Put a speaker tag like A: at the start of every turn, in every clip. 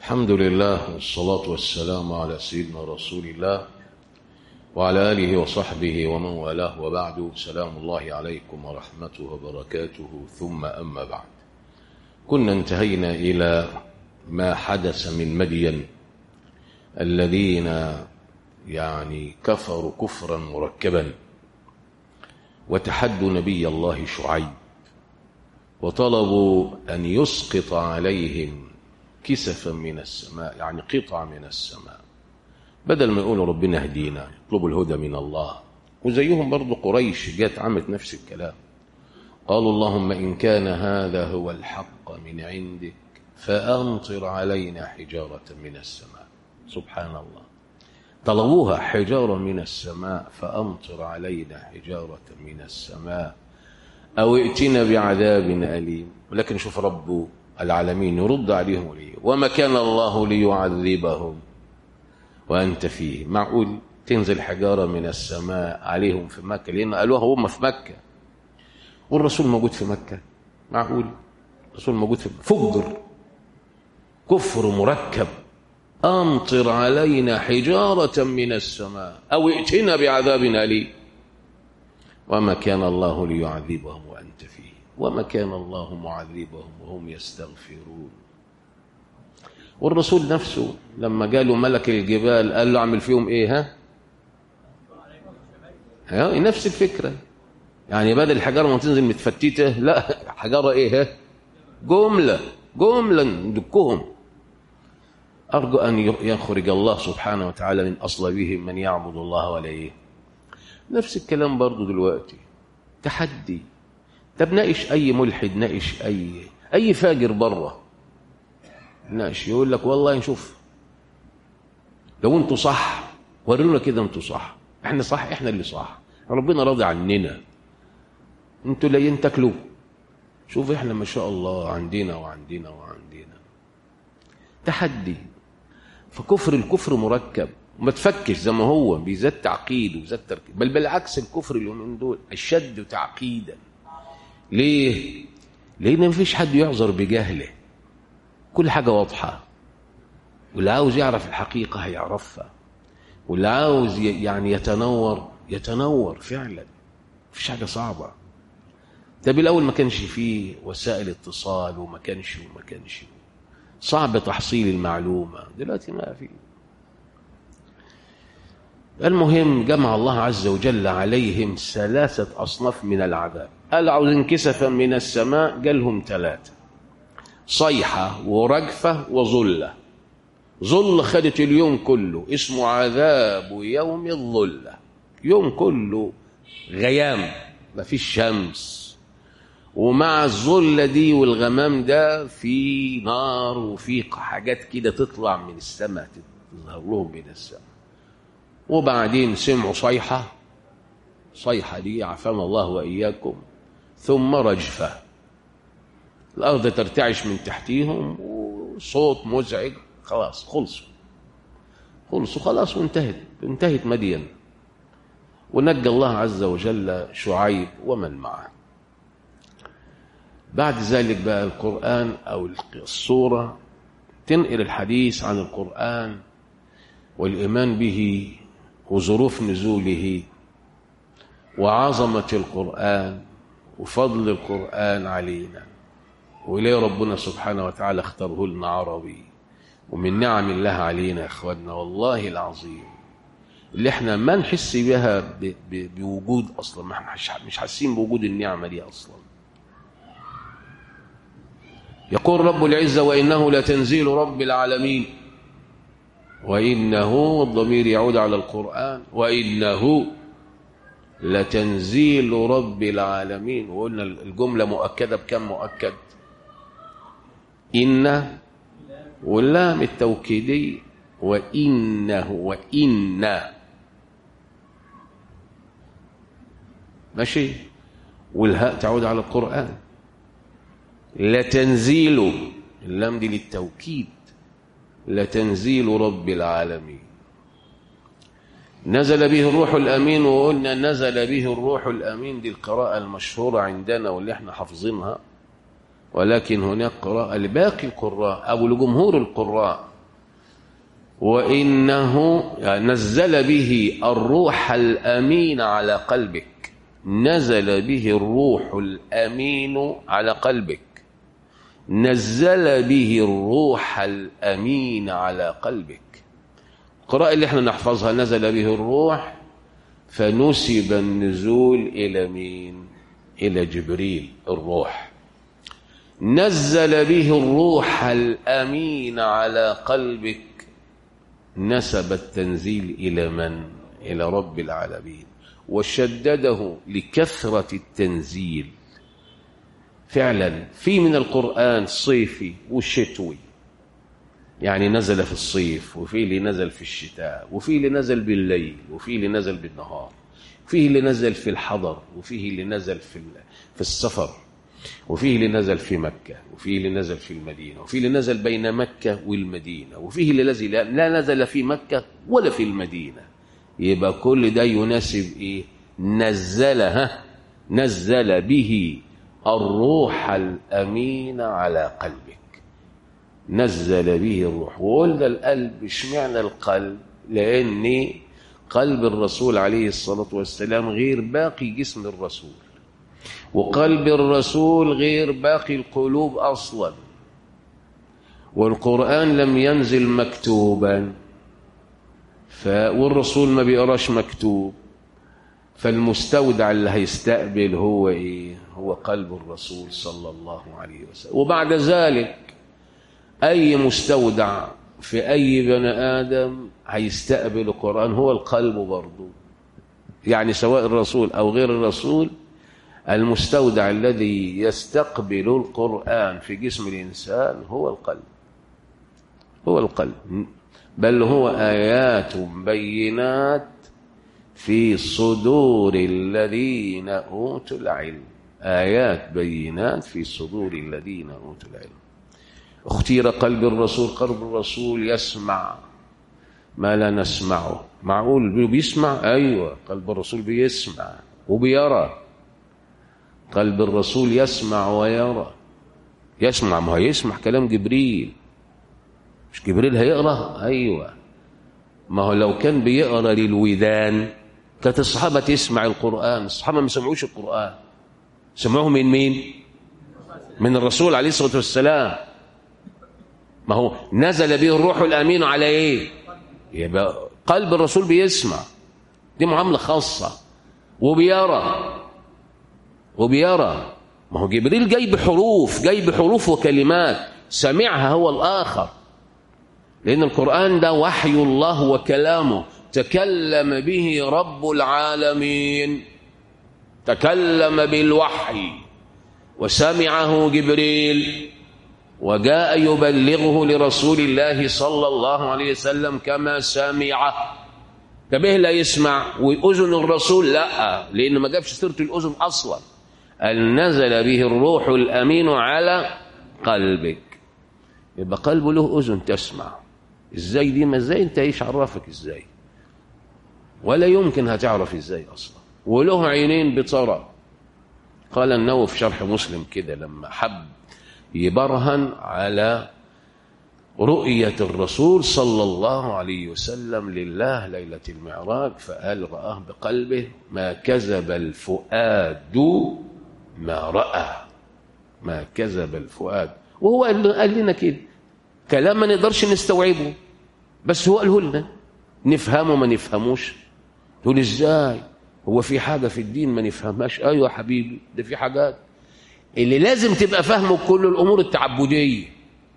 A: الحمد لله والصلاة والسلام على سيدنا رسول الله وعلى آله وصحبه ومن والاه وبعد سلام الله عليكم ورحمته وبركاته ثم أما بعد كنا انتهينا إلى ما حدث من مدين الذين يعني كفروا كفرا مركبا وتحدوا نبي الله شعيب وطلبوا أن يسقط عليهم كسفا من السماء يعني قطعة من السماء بدل ما يقولوا ربنا اهدينا يطلبوا الهدى من الله وزيهم برضو قريش جات عملت نفس الكلام قالوا اللهم إن كان هذا هو الحق من عندك فأمطر علينا حجارة من السماء سبحان الله طلبوها حجارة من السماء فأمطر علينا حجارة من السماء أو ائتنا بعذاب أليم ولكن شوف رب العالمين يرد عليهم ليه وما كان الله ليعذبهم وأنت فيه معقول تنزل حجارة من السماء عليهم في مكة لأن قالوها هم في مكة والرسول موجود في مكة معقول الرسول موجود في فجر كفر مركب أمطر علينا حجارة من السماء أو ائتنا بعذاب أليم وما كان الله ليعذبهم وأنت فيه وما كان الله معذبهم وهم يستغفرون والرسول نفسه لما قالوا ملك الجبال قال له اعمل فيهم ايه ها ها نفس الفكره يعني بدل الحجاره ما تنزل متفتته لا حجاره ايه ها جمله جمله ندكهم ارجو ان يخرج الله سبحانه وتعالى من اصلابهم من يعبد الله ولا ايه نفس الكلام برضو دلوقتي تحدي طب ناقش اي ملحد ناقش اي اي فاجر بره ناقش يقول لك والله نشوف لو انتوا صح ورونا كده انتوا صح احنا صح احنا اللي صح ربنا راضي عننا انتوا لا تاكلوا شوف احنا ما شاء الله عندنا وعندنا وعندنا تحدي فكفر الكفر مركب وما تفكش زي ما هو بيزاد تعقيد وزاد تركيب بل بالعكس الكفر اليومين دول اشد تعقيدا ليه لان مفيش حد يعذر بجهله كل حاجه واضحه واللي عاوز يعرف الحقيقه هيعرفها واللي عاوز يعني يتنور يتنور فعلا مفيش حاجه صعبه طب الاول ما كانش فيه وسائل اتصال وما كانش وما كانش صعب تحصيل المعلومه دلوقتي ما في المهم جمع الله عز وجل عليهم ثلاثة أصناف من العذاب قال عاوزين كسفا من السماء جالهم ثلاثة صيحة ورجفة وظلة ظل خدت اليوم كله اسمه عذاب يوم الظلة يوم كله غيام مفيش شمس ومع الظلة دي والغمام ده في نار وفي حاجات كده تطلع من السماء تظهر لهم من السماء وبعدين سمعوا صيحة صيحة دي عافانا الله وإياكم ثم رجفة الأرض ترتعش من تحتيهم وصوت مزعج خلاص خلصوا خلصوا خلاص وانتهت انتهت مدين ونجى الله عز وجل شعيب ومن معه بعد ذلك بقى القرآن أو الصورة تنقل الحديث عن القرآن والإيمان به وظروف نزوله وعظمة القرآن وفضل القرآن علينا وليه ربنا سبحانه وتعالى اختاره لنا عربي ومن نعم الله علينا يا اخواننا والله العظيم اللي احنا ما نحس بها بوجود اصلا ما احنا مش حاسين بوجود النعمه دي اصلا يقول رب العزه وانه لتنزيل رب العالمين وإنه الضمير يعود على القرآن وإنه لتنزيل رب العالمين وقلنا الجملة مؤكدة بكم مؤكد إن واللام التوكيدي وإنه وإن ماشي والهاء تعود على القرآن لتنزيل اللام دي للتوكيد لتنزيل رب العالمين نزل به الروح الأمين وقلنا نزل به الروح الأمين دي القراءة المشهورة عندنا واللي احنا حافظينها ولكن هناك قراءة لباقي القراء أو لجمهور القراء وإنه يعني نزل به الروح الأمين على قلبك نزل به الروح الأمين على قلبك نزل به الروح الأمين على قلبك القراءة اللي احنا نحفظها نزل به الروح فنسب النزول إلى مين إلى جبريل الروح نزل به الروح الأمين على قلبك نسب التنزيل إلى من إلى رب العالمين وشدده لكثرة التنزيل فعلا في من القرآن صيفي وشتوي يعني نزل في الصيف وفي اللي نزل في الشتاء وفي اللي نزل بالليل وفي اللي نزل بالنهار فيه اللي نزل في الحضر وفيه اللي نزل في في السفر وفيه اللي نزل في مكة وفيه اللي نزل في المدينة وفيه اللي نزل بين مكة والمدينة وفيه اللي نزل لا نزل في مكة ولا في المدينة يبقى كل ده يناسب ايه نزلها نزل به الروح الأمين على قلبك نزل به الروح وقلنا القلب اشمعنى القلب لأن قلب الرسول عليه الصلاة والسلام غير باقي جسم الرسول وقلب الرسول غير باقي القلوب أصلا والقرآن لم ينزل مكتوبا ف... والرسول ما بيقراش مكتوب فالمستودع اللي هيستقبل هو ايه هو قلب الرسول صلى الله عليه وسلم وبعد ذلك اي مستودع في اي بني ادم هيستقبل القران هو القلب برضه يعني سواء الرسول او غير الرسول المستودع الذي يستقبل القران في جسم الانسان هو القلب هو القلب بل هو ايات بينات في صدور الذين اوتوا العلم ايات بينات في صدور الذين اوتوا العلم اختير قلب الرسول قلب الرسول يسمع ما لا نسمعه معقول بيسمع ايوه قلب الرسول بيسمع وبيرى قلب الرسول يسمع ويرى يسمع ما هيسمع كلام جبريل مش جبريل هيقرا ايوه ما هو لو كان بيقرا للودان كانت الصحابه تسمع القران الصحابه ما سمعوش القران سمعوه من مين من الرسول عليه الصلاه والسلام ما هو نزل به الروح الامين على ايه يبقى قلب الرسول بيسمع دي معامله خاصه وبيرى وبيرى ما هو جبريل جاي بحروف جاي بحروف وكلمات سمعها هو الاخر لأن القرآن ده وحي الله وكلامه تكلم به رب العالمين تكلم بالوحي وسمعه جبريل وجاء يبلغه لرسول الله صلى الله عليه وسلم كما سمعه تبه لا يسمع وأذن الرسول لا لأنه ما جابش سيرة الأذن أصلا أن نزل به الروح الأمين على قلبك يبقى قلبه له أذن تسمع ازاي دي ما ازاي انت ايش عرفك ازاي ولا يمكن هتعرف ازاي اصلا وله عينين بصرى قال النووي في شرح مسلم كده لما حب يبرهن على رؤية الرسول صلى الله عليه وسلم لله ليلة المعراج فقال رآه بقلبه ما كذب الفؤاد ما رأى ما كذب الفؤاد وهو قال لنا كده كلام ما نقدرش نستوعبه بس هو قاله لنا نفهمه ما نفهموش تقول ازاي هو في حاجة في الدين ما نفهمهاش ايوه يا حبيبي ده في حاجات اللي لازم تبقى فاهمه كل الامور التعبدية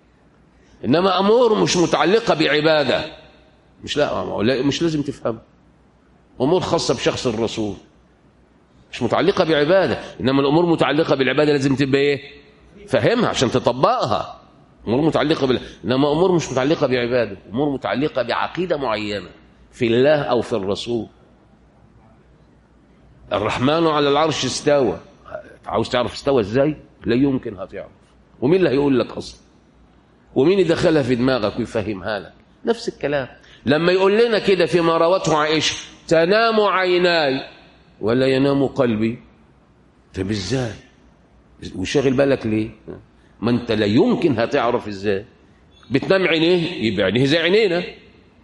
A: انما امور مش متعلقة بعبادة مش لا مش لازم تفهم امور خاصة بشخص الرسول مش متعلقة بعبادة انما الامور متعلقة بالعبادة لازم تبقى ايه فاهمها عشان تطبقها امور متعلقه بال انما امور مش متعلقه بعباده امور متعلقه بعقيده معينه في الله او في الرسول الرحمن على العرش استوى عاوز تعرف استوى ازاي لا يمكن هتعرف ومين اللي هيقول لك اصلا ومين يدخلها في دماغك ويفهمها لك نفس الكلام لما يقول لنا كده فيما روته عائشه تنام عيناي ولا ينام قلبي طب ازاي وشاغل بالك ليه ما انت لا يمكن هتعرف ازاي بتنام عينيه يبقى عينيه زي عينينا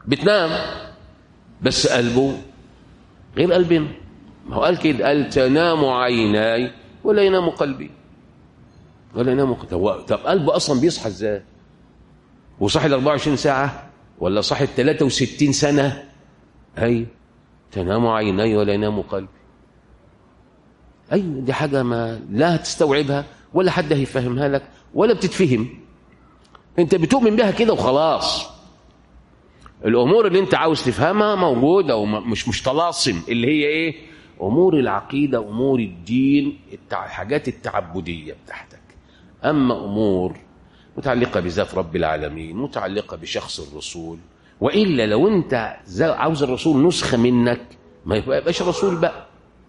A: بتنام بس قلبه غير قلبنا ما هو قال كده قال تنام عيناي ولا ينام قلبي ولا ينام قلبي طب قلبه اصلا بيصحى ازاي وصحي ال 24 ساعه ولا صحي ال 63 سنه اي تنام عيناي ولا ينام قلبي اي دي حاجه ما لا هتستوعبها ولا حد هيفهمها لك ولا بتتفهم انت بتؤمن بها كده وخلاص الامور اللي انت عاوز تفهمها موجوده ومش مش طلاسم اللي هي ايه امور العقيده امور الدين الحاجات التعبديه بتاعتك اما امور متعلقه بذات رب العالمين متعلقه بشخص الرسول والا لو انت عاوز الرسول نسخه منك ما يبقاش رسول بقى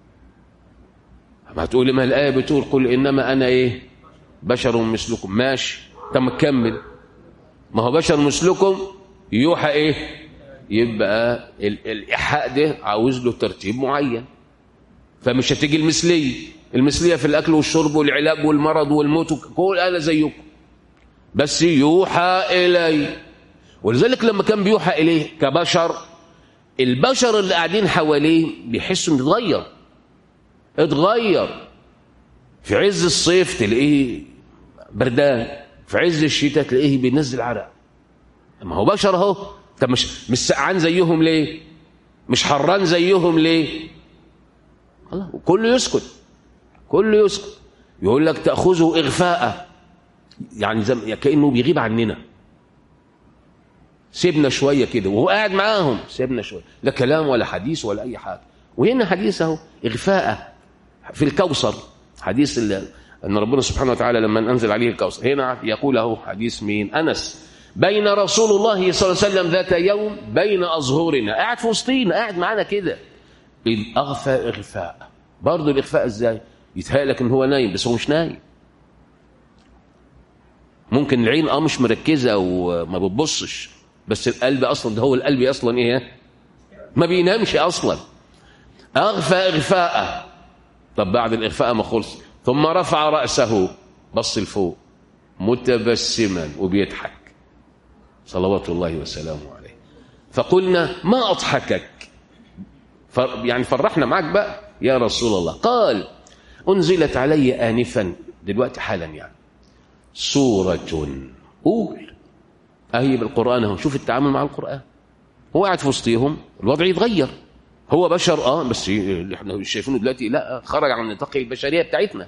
A: ما تقول ما الايه بتقول قل انما انا ايه بشر مثلكم ماشي طب ما تكمل ما هو بشر مثلكم يوحى ايه يبقى الايحاء ده عاوز له ترتيب معين فمش هتيجي المثليه المثليه في الاكل والشرب والعلاج والمرض والموت كل انا زيكم بس يوحى الي ولذلك لما كان بيوحى اليه كبشر البشر اللي قاعدين حواليه بيحسوا انه اتغير اتغير في عز الصيف تلاقيه بردان في عز الشتاء تلاقيه بينزل عرق ما هو بشر اهو طب مش مش سقعان زيهم ليه مش حران زيهم ليه الله كله يسكت كله يسكت يقول لك تاخذه اغفاء يعني زي كانه بيغيب عننا سيبنا شويه كده وهو قاعد معاهم سيبنا شويه لا كلام ولا حديث ولا اي حاجه وهنا حديث اهو اغفاء في الكوثر حديث ان ربنا سبحانه وتعالى لما انزل عليه الكوثر هنا يقول له حديث مين انس بين رسول الله صلى الله عليه وسلم ذات يوم بين اظهرنا قاعد في وسطينا قاعد معانا كده اذ اغفى اغفاء برضه الاغفاء ازاي يتهيأ لك ان هو نايم بس هو مش نايم ممكن العين اه مش مركزه وما بتبصش بس القلب اصلا ده هو القلب اصلا ايه ما بينامش اصلا اغفى اغفاء طب بعد الاغفاء ما خلص ثم رفع راسه بص لفوق متبسما وبيضحك صلوات الله وسلامه عليه فقلنا ما اضحكك يعني فرحنا معك بقى يا رسول الله قال انزلت علي انفا دلوقتي حالا يعني سوره قول اهي بالقران اهو شوف التعامل مع القران هو قاعد في وسطيهم الوضع يتغير هو بشر اه بس اللي احنا شايفينه دلوقتي لا خرج عن نطاق البشريه بتاعتنا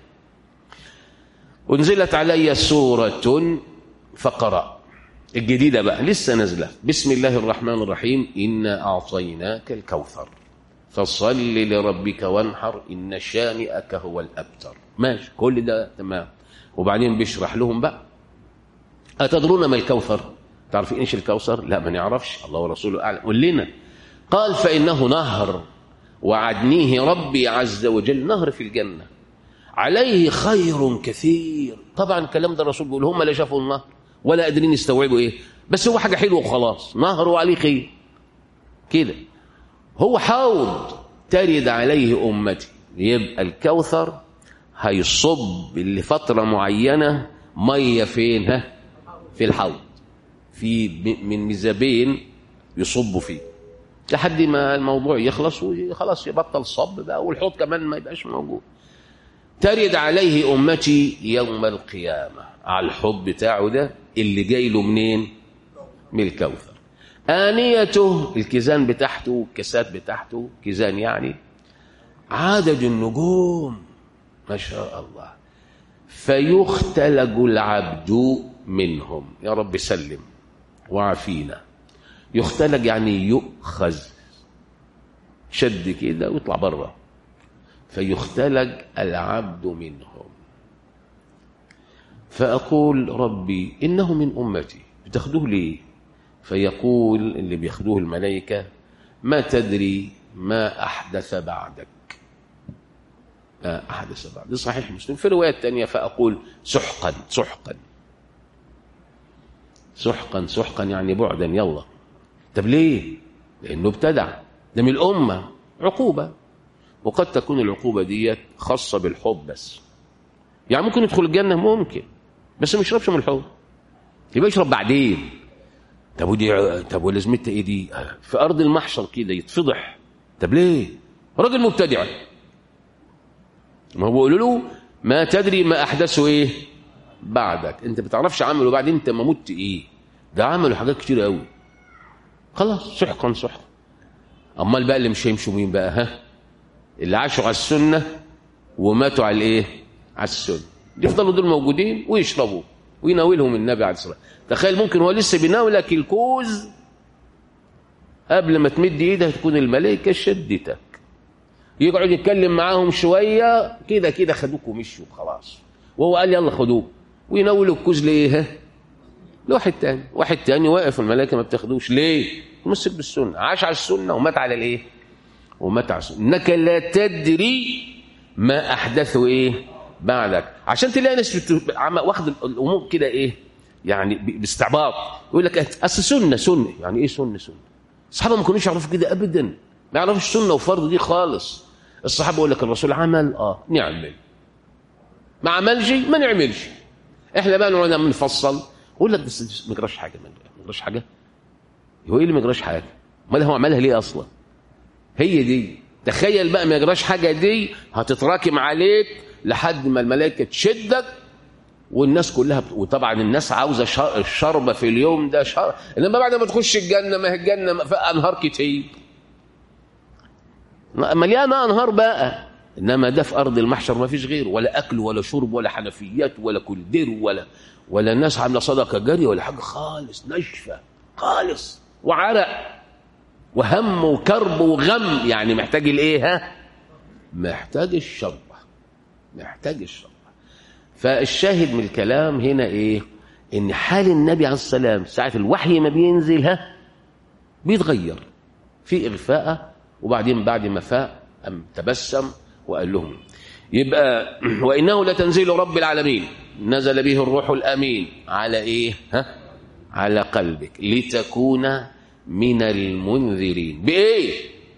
A: انزلت علي سوره فقرأ الجديده بقى لسه نازله بسم الله الرحمن الرحيم انا اعطيناك الكوثر فصل لربك وانحر ان شانئك هو الابتر ماشي كل ده تمام وبعدين بيشرح لهم بقى اتدرون ما الكوثر تعرفين ايش الكوثر لا ما نعرفش الله ورسوله اعلم قول لنا قال فانه نهر وعدنيه ربي عز وجل نهر في الجنه عليه خير كثير طبعا الكلام ده الرسول بيقول هم لا شافوا النهر ولا قادرين يستوعبوا ايه بس هو حاجه حلوه وخلاص نهر وعليه خير كده هو حوض ترد عليه امتي يبقى الكوثر هيصب لفتره معينه ميه فين ها في الحوض في من مزابين يصبوا فيه لحد ما الموضوع يخلص وخلاص يبطل صب بقى والحوض كمان ما يبقاش موجود ترد عليه امتي يوم القيامه على الحوض بتاعه ده اللي جاي له منين من الكوثر آنيته الكيزان بتاعته الكاسات بتاعته كيزان يعني عدد النجوم ما شاء الله فيختلج العبد منهم يا رب سلم وعافينا يختلج يعني يؤخذ شد كده ويطلع بره فيختلج العبد منهم فأقول ربي إنه من أمتي بتاخدوه ليه فيقول اللي بياخدوه الملائكة ما تدري ما أحدث بعدك ما أحدث بعد دي صحيح مسلم في رواية تانية فأقول سحقا سحقا سحقا سحقا يعني بعدا يلا طب ليه لأنه ابتدع ده من الأمة عقوبة وقد تكون العقوبة ديت خاصة بالحب بس يعني ممكن يدخل الجنة ممكن بس ما يشربش من الحوض يبقى يشرب بعدين طب ودي طب ولازمتها ايه دي في ارض المحشر كده يتفضح طب ليه راجل مبتدع ما هو بيقولوا له ما تدري ما احدثه ايه بعدك انت بتعرفش عمله بعد انت ما مت ايه ده عملوا حاجات كتير قوي خلاص سحقا سحقا امال بقى اللي مش هيمشوا مين بقى ها اللي عاشوا على السنه وماتوا على الايه على السنه يفضلوا دول موجودين ويشربوا ويناولهم النبي عليه الصلاه تخيل ممكن هو لسه بيناولك الكوز قبل ما تمد ايدك تكون الملائكه شدتك يقعد يتكلم معاهم شويه كده كده خدوك ومشوا خلاص وهو قال يلا خدوه ويناولوا الكوز ليه لواحد تاني واحد تاني واقف الملائكه ما بتاخدوش ليه مسك بالسنه عاش على السنه ومات على الايه ومات على السنه انك لا تدري ما احدثه ايه بعدك عشان تلاقي ناس واخد الامور كده ايه يعني باستعباط يقول لك اصل سنه سنه يعني ايه سنه سنه الصحابه ما كانوش يعرفوا كده ابدا ما يعرفوش السنه وفرض دي خالص الصحابه يقول لك الرسول عمل اه نعمل ما عملش ما نعملش احنا بقى نقعد نفصل يقول لك بس ما يجراش حاجه ما يجراش حاجه هو ايه اللي ما يجراش حاجه امال هو عملها ليه اصلا هي دي تخيل بقى ما يجراش حاجه دي هتتراكم عليك لحد ما الملائكه تشدك والناس كلها بت... وطبعا الناس عاوزه شر... الشربه في اليوم ده شر... انما بعد ما تخش الجنه ما هي الجنه انهار كتير مليانه انهار بقى انما ده في ارض المحشر ما فيش غيره ولا اكل ولا شرب ولا حنفيات ولا كلدير ولا ولا الناس عامله صدقه جاريه ولا حاجه خالص ناشفه خالص وعرق وهم وكرب وغم يعني محتاج الايه ها محتاج الشربه محتاج الشربه فالشاهد من الكلام هنا ايه ان حال النبي عليه السلام ساعه الوحي ما بينزل ها بيتغير في اغفاء وبعدين بعد ما فاق ام تبسم وقال لهم يبقى وانه لتنزيل رب العالمين نزل به الروح الامين على ايه ها على قلبك لتكون من المنذرين بايه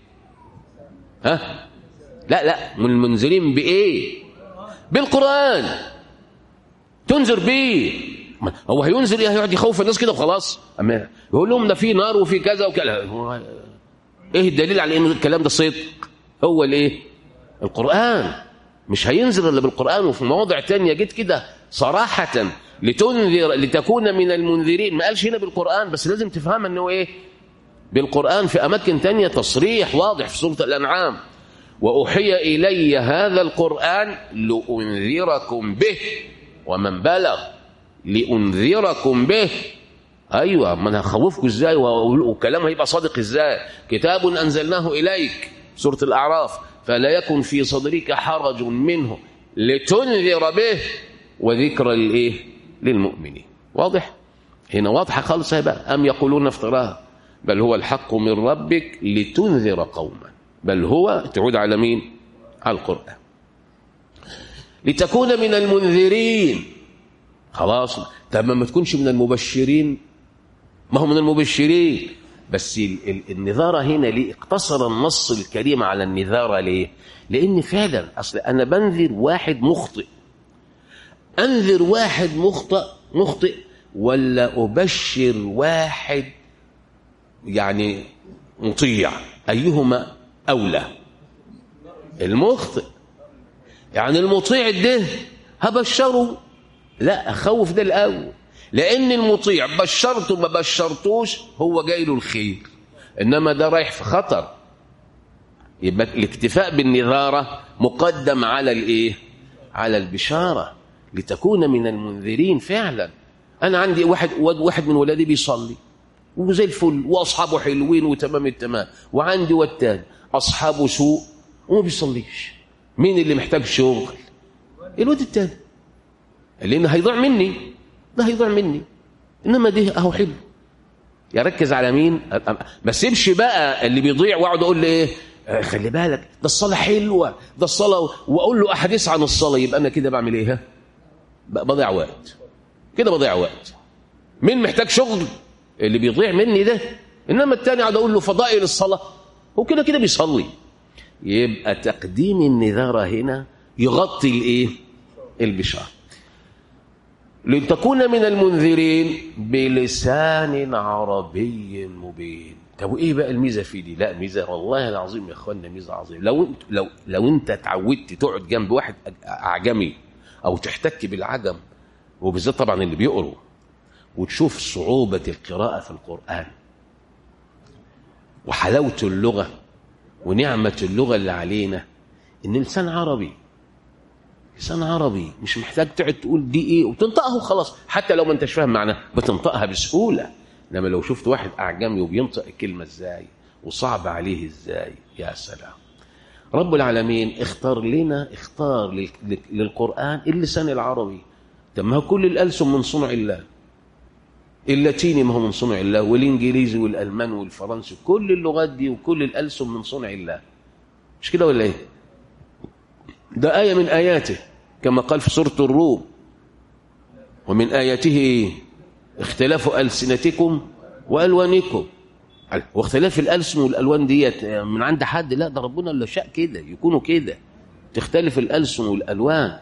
A: ها لا لا من المنذرين بايه بالقران تنذر بيه هو هينذر ايه هيقعد يخوف الناس كده وخلاص اما يقول لهم ده في نار وفي كذا وكذا ايه الدليل على ان الكلام ده صدق هو الايه القران مش هينزل الا بالقران وفي مواضع تانية جيت كده صراحه لتنذر لتكون من المنذرين ما قالش هنا بالقران بس لازم تفهم انه ايه بالقران في اماكن تانية تصريح واضح في سوره الانعام واوحي الي هذا القران لانذركم به ومن بلغ لانذركم به ايوه ما انا هخوفكم ازاي والكلام هيبقى صادق ازاي كتاب انزلناه اليك سوره الاعراف فلا يكن في صدرك حرج منه لتنذر به وذكرى للايه للمؤمنين واضح هنا واضحه خالص بقى ام يقولون افتراها بل هو الحق من ربك لتنذر قوما بل هو تعود على مين على القران لتكون من المنذرين خلاص طب ما تكونش من المبشرين ما هو من المبشرين بس النذارة هنا ليه اقتصر النص الكريم على النذارة ليه لأن فعلا أصل أنا بنذر واحد مخطئ أنذر واحد مخطئ مخطئ ولا أبشر واحد يعني مطيع أيهما أولى المخطئ يعني المطيع ده هبشره لا أخوف ده الأول لأن المطيع بشرته ما بشرتوش هو جاي له الخير إنما ده رايح في خطر يبقى الاكتفاء بالنذارة مقدم على الإيه؟ على البشارة لتكون من المنذرين فعلا أنا عندي واحد واحد من ولادي بيصلي وزي الفل وأصحابه حلوين وتمام التمام وعندي والتاني أصحابه سوء وما بيصليش مين اللي محتاج شغل؟ الواد التاني لأن هيضيع مني ده هيضيع مني انما دي اهو حلو يركز على مين ما سيبش بقى اللي بيضيع واقعد اقول له ايه خلي بالك ده الصلاه حلوه ده الصلاه واقول له احاديث عن الصلاه يبقى انا كده بعمل ايه بضيع وقت كده بضيع وقت مين محتاج شغل اللي بيضيع مني ده انما التاني قاعد اقول له فضائل الصلاه هو كده كده بيصلي يبقى تقديم النذاره هنا يغطي الايه البشاره لتكون من المنذرين بلسان عربي مبين طب وايه بقى الميزه في دي لا ميزه والله العظيم يا اخوانا ميزه عظيمه لو انت لو لو انت اتعودت تقعد جنب واحد اعجمي او تحتك بالعجم وبالذات طبعا اللي بيقروا وتشوف صعوبه القراءه في القران وحلاوه اللغه ونعمه اللغه اللي علينا ان لسان عربي لسان عربي مش محتاج تقعد تقول دي ايه وتنطقها وخلاص حتى لو ما انتش فاهم معناها بتنطقها بسهوله انما لو شفت واحد اعجمي وبينطق الكلمه ازاي وصعب عليه ازاي يا سلام رب العالمين اختار لنا اختار لل- للقران اللسان العربي طب ما هو كل الالسن من صنع الله اللاتيني ما هو من صنع الله والانجليزي والالمان والفرنسي كل اللغات دي وكل الالسن من صنع الله مش كده ولا ايه ده آية من آياته كما قال في سورة الروم ومن آياته إيه؟ اختلاف ألسنتكم وألوانكم واختلاف الألسن والألوان ديت من عند حد لا ده ربنا اللي شاء كده يكونوا كده تختلف الألسن والألوان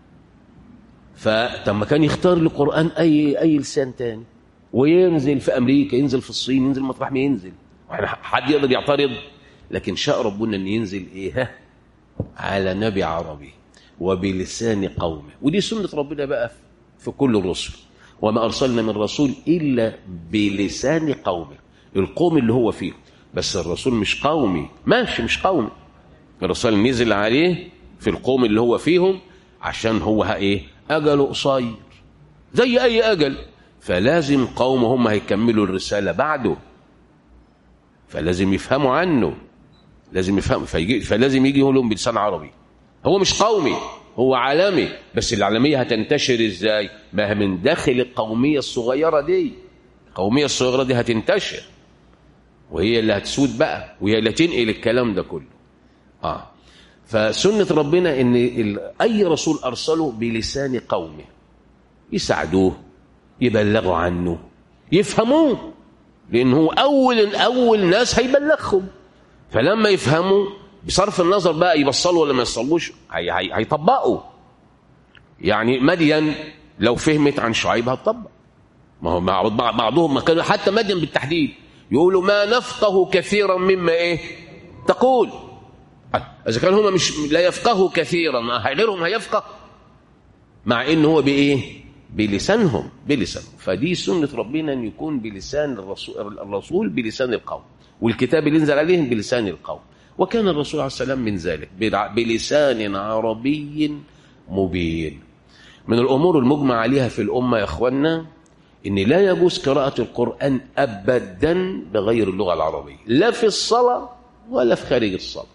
A: فطب ما كان يختار القرآن أي أي لسان تاني وينزل في أمريكا ينزل في الصين ينزل مطرح ما ينزل واحنا حد يقدر يعترض لكن شاء ربنا أن ينزل إيه ها على نبي عربي وبلسان قومه ودي سنة ربنا بقى في كل الرسل وما أرسلنا من رسول إلا بلسان قومه القوم اللي هو فيه بس الرسول مش قومي ماشي مش قومي الرسول نزل عليه في القوم اللي هو فيهم عشان هو ها ايه أجله قصير زي أي أجل فلازم قومه هم هيكملوا الرسالة بعده فلازم يفهموا عنه لازم يفهم فيجي فلازم يجي يقول لهم بلسان عربي هو مش قومي هو عالمي بس العالمية هتنتشر ازاي ما هي من داخل القومية الصغيرة دي القومية الصغيرة دي هتنتشر وهي اللي هتسود بقى وهي اللي تنقل الكلام ده كله اه فسنة ربنا ان ال... اي رسول ارسله بلسان قومه يساعدوه يبلغوا عنه يفهموه لان هو اول اول ناس هيبلغهم فلما يفهموا بصرف النظر بقى يبصلوا ولا ما يصلوش هي هي هيطبقوا يعني مدين لو فهمت عن شعيب هتطبق ما هو مع بعضهم ما كانوا حتى مدين بالتحديد يقولوا ما نفقه كثيرا مما ايه تقول اذا كان هم مش لا يفقهوا كثيرا غيرهم هيفقه مع ان هو بايه بلسانهم بلسانهم فدي سنه ربنا ان يكون بلسان الرسول, الرسول بلسان القوم والكتاب اللي نزل عليهم بلسان القوم وكان الرسول عليه السلام من ذلك بلسان عربي مبين من الأمور المجمع عليها في الأمة يا أخوانا إن لا يجوز قراءة القرآن أبدا بغير اللغة العربية لا في الصلاة ولا في خارج الصلاة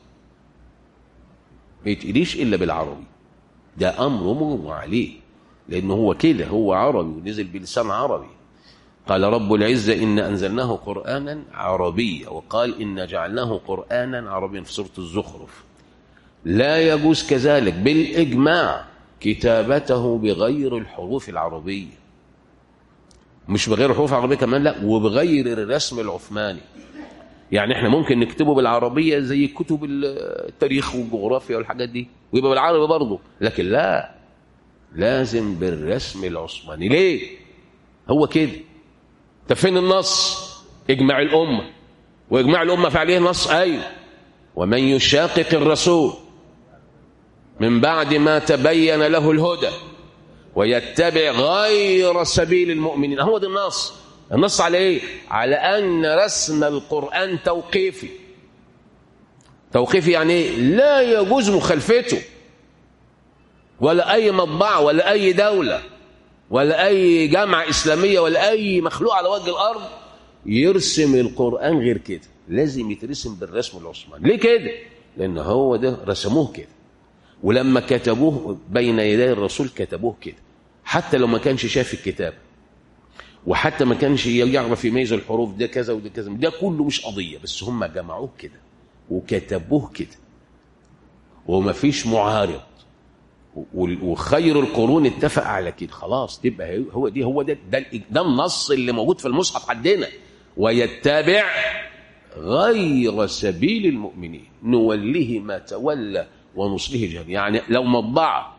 A: ما يتقليش إلا بالعربي ده أمر مجمع عليه لأنه هو كده هو عربي ونزل بلسان عربي قال رب العزة إن أنزلناه قرآنا عربيا وقال إن جعلناه قرآنا عربيا في سورة الزخرف لا يجوز كذلك بالإجماع كتابته بغير الحروف العربية مش بغير الحروف العربية كمان لا وبغير الرسم العثماني يعني احنا ممكن نكتبه بالعربية زي كتب التاريخ والجغرافيا والحاجات دي ويبقى بالعربي برضه لكن لا لازم بالرسم العثماني ليه هو كده طب فين النص اجمع الأمة واجمع الأمة فعليه نص أيوه ومن يشاقق الرسول من بعد ما تبين له الهدى ويتبع غير سبيل المؤمنين هو ده النص النص على ايه على ان رسم القرآن توقيفي توقيفي يعني ايه لا يجوز مخالفته ولا اي مطبعة ولا اي دولة ولا اي جامعة اسلامية ولا اي مخلوق على وجه الارض يرسم القرآن غير كده لازم يترسم بالرسم العثماني ليه كده لان هو ده رسموه كده ولما كتبوه بين يدي الرسول كتبوه كده حتى لو ما كانش شاف الكتاب وحتى ما كانش يعرف يميز الحروف ده كذا وده كذا ده كله مش قضية بس هم جمعوه كده وكتبوه كده وما فيش معارض وخير القرون اتفق على كده خلاص تبقى هو دي هو ده ده, ده النص اللي موجود في المصحف عندنا ويتبع غير سبيل المؤمنين نوله ما تولى ونصله جهنم يعني لو مطبعة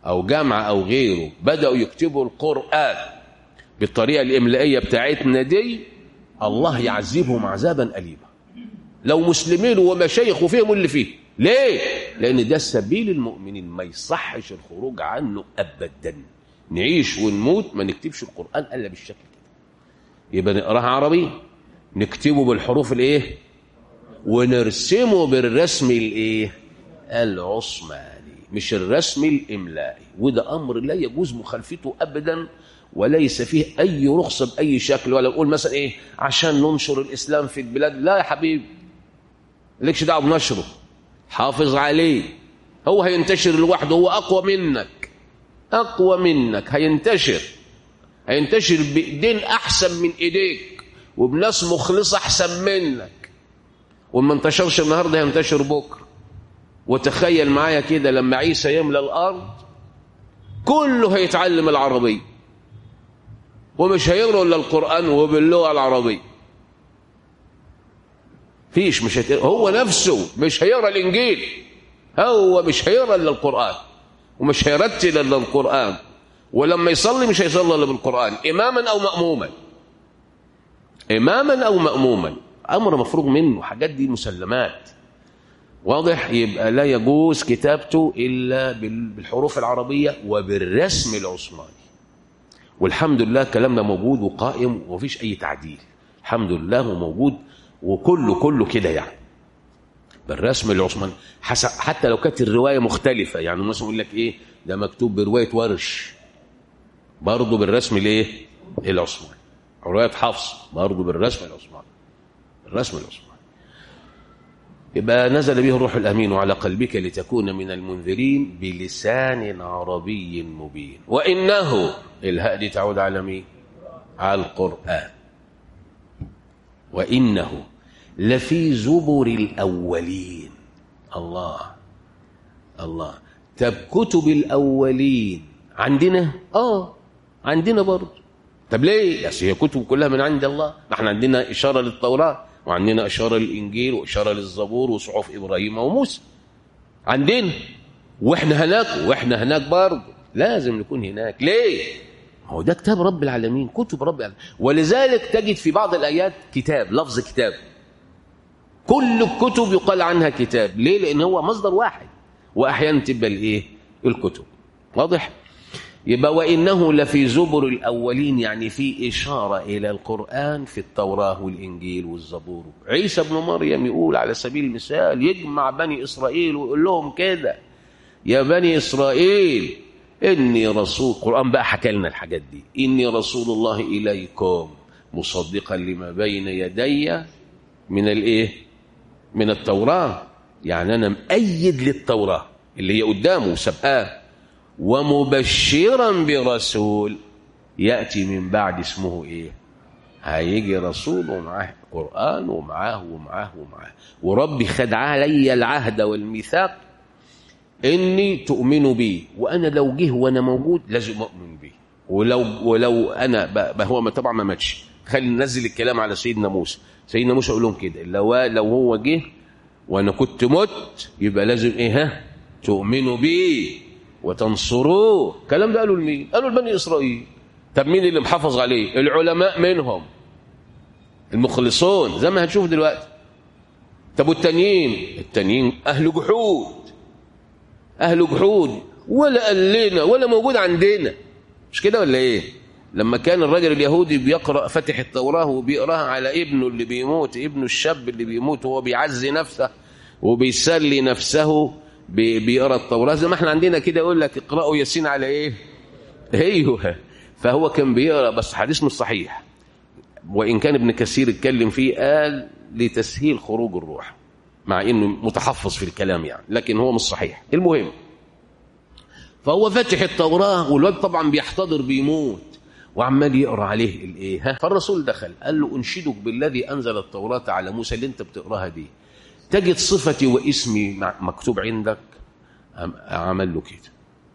A: أو جامعة أو غيره بدأوا يكتبوا القرآن بالطريقة الإملائية بتاعتنا دي الله يعذبهم عذابا أليما لو مسلمين ومشايخ وفيهم اللي فيه ليه؟ لأن ده سبيل المؤمنين ما يصحش الخروج عنه أبدا نعيش ونموت ما نكتبش القرآن إلا بالشكل كده يبقى نقراها عربي نكتبه بالحروف الايه ونرسمه بالرسم الايه العثماني مش الرسم الاملائي وده امر لا يجوز مخالفته ابدا وليس فيه اي رخصه باي شكل ولا نقول مثلا ايه عشان ننشر الاسلام في البلاد لا يا حبيبي لكش دعوه بنشره حافظ عليه هو هينتشر لوحده هو اقوى منك اقوى منك هينتشر هينتشر بايدين احسن من ايديك وبناس مخلصه احسن منك وما انتشرش النهارده هينتشر بكره وتخيل معايا كده لما عيسى يملى الارض كله هيتعلم العربيه ومش هيقرا الا القران وباللغه العربيه فيش مش هت... هو نفسه مش هيقرا الانجيل هو مش هيقرا الا القران ومش هيرتل الا القران ولما يصلي مش هيصلي الا بالقران اماما او ماموما اماما او ماموما امر مفروغ منه حاجات دي مسلمات واضح يبقى لا يجوز كتابته الا بالحروف العربيه وبالرسم العثماني والحمد لله كلامنا موجود وقائم ومفيش اي تعديل الحمد لله هو موجود وكله كله كده يعني بالرسم العثماني حتى لو كانت الروايه مختلفه يعني مثلا يقول لك ايه ده مكتوب بروايه ورش برضه بالرسم الايه العثماني روايه حفص برضه بالرسم العثماني الرسم العثماني يبقى نزل به الروح الامين على قلبك لتكون من المنذرين بلسان عربي مبين وانه الهاء دي تعود على مين على القران وانه لفي زبر الاولين الله الله طب كتب الاولين عندنا اه عندنا برضه طب ليه اصل هي كتب كلها من عند الله ما احنا عندنا اشاره للتوراه وعندنا اشاره للانجيل واشاره للزبور وصحف ابراهيم وموسى عندنا واحنا هناك واحنا هناك برضه لازم نكون هناك ليه هو ده كتاب رب العالمين كتب رب العالمين ولذلك تجد في بعض الايات كتاب لفظ كتاب كل الكتب يقال عنها كتاب ليه لان هو مصدر واحد واحيانا تبقى الايه الكتب واضح يبقى وانه لفي زبر الاولين يعني في اشاره الى القران في التوراه والانجيل والزبور عيسى ابن مريم يقول على سبيل المثال يجمع بني اسرائيل ويقول لهم كده يا بني اسرائيل اني رسول القران بقى حكى لنا الحاجات دي اني رسول الله اليكم مصدقا لما بين يدي من الايه من التوراه يعني انا مؤيد للتوراه اللي هي قدامه سبقاه ومبشرا برسول ياتي من بعد اسمه ايه هيجي رسول ومعاه قران ومعاه ومعاه ومعاه وربي خد علي العهد والميثاق اني تؤمنوا بي وانا لو جه وانا موجود لازم اؤمن بيه ولو ولو انا هو ما طبعا ما ماتش خلي ننزل الكلام على سيدنا موسى سيدنا موسى يقول لهم كده لو لو هو جه وانا كنت مت يبقى لازم ايه ها تؤمنوا بيه وتنصروه الكلام ده قالوا لمين قالوا لبني اسرائيل طب مين اللي محافظ عليه العلماء منهم المخلصون زي ما هنشوف دلوقتي طب والتانيين التانيين اهل جحود اهل جحود ولا قال لنا ولا موجود عندنا مش كده ولا ايه لما كان الراجل اليهودي بيقرا فتح التوراه وبيقراها على ابنه اللي بيموت ابنه الشاب اللي بيموت وهو بيعزي نفسه وبيسلي نفسه بيقرا التوراه زي ما احنا عندنا كده يقول لك اقرأوا ياسين على ايه ايوه فهو كان بيقرا بس حديث مش صحيح وان كان ابن كثير اتكلم فيه قال لتسهيل خروج الروح مع انه متحفظ في الكلام يعني لكن هو مش صحيح المهم فهو فتح التوراه والواد طبعا بيحتضر بيموت وعمال يقرا عليه الايه ها فالرسول دخل قال له انشدك بالذي انزل التوراه على موسى اللي انت بتقراها دي تجد صفتي واسمي مكتوب عندك عمل له كده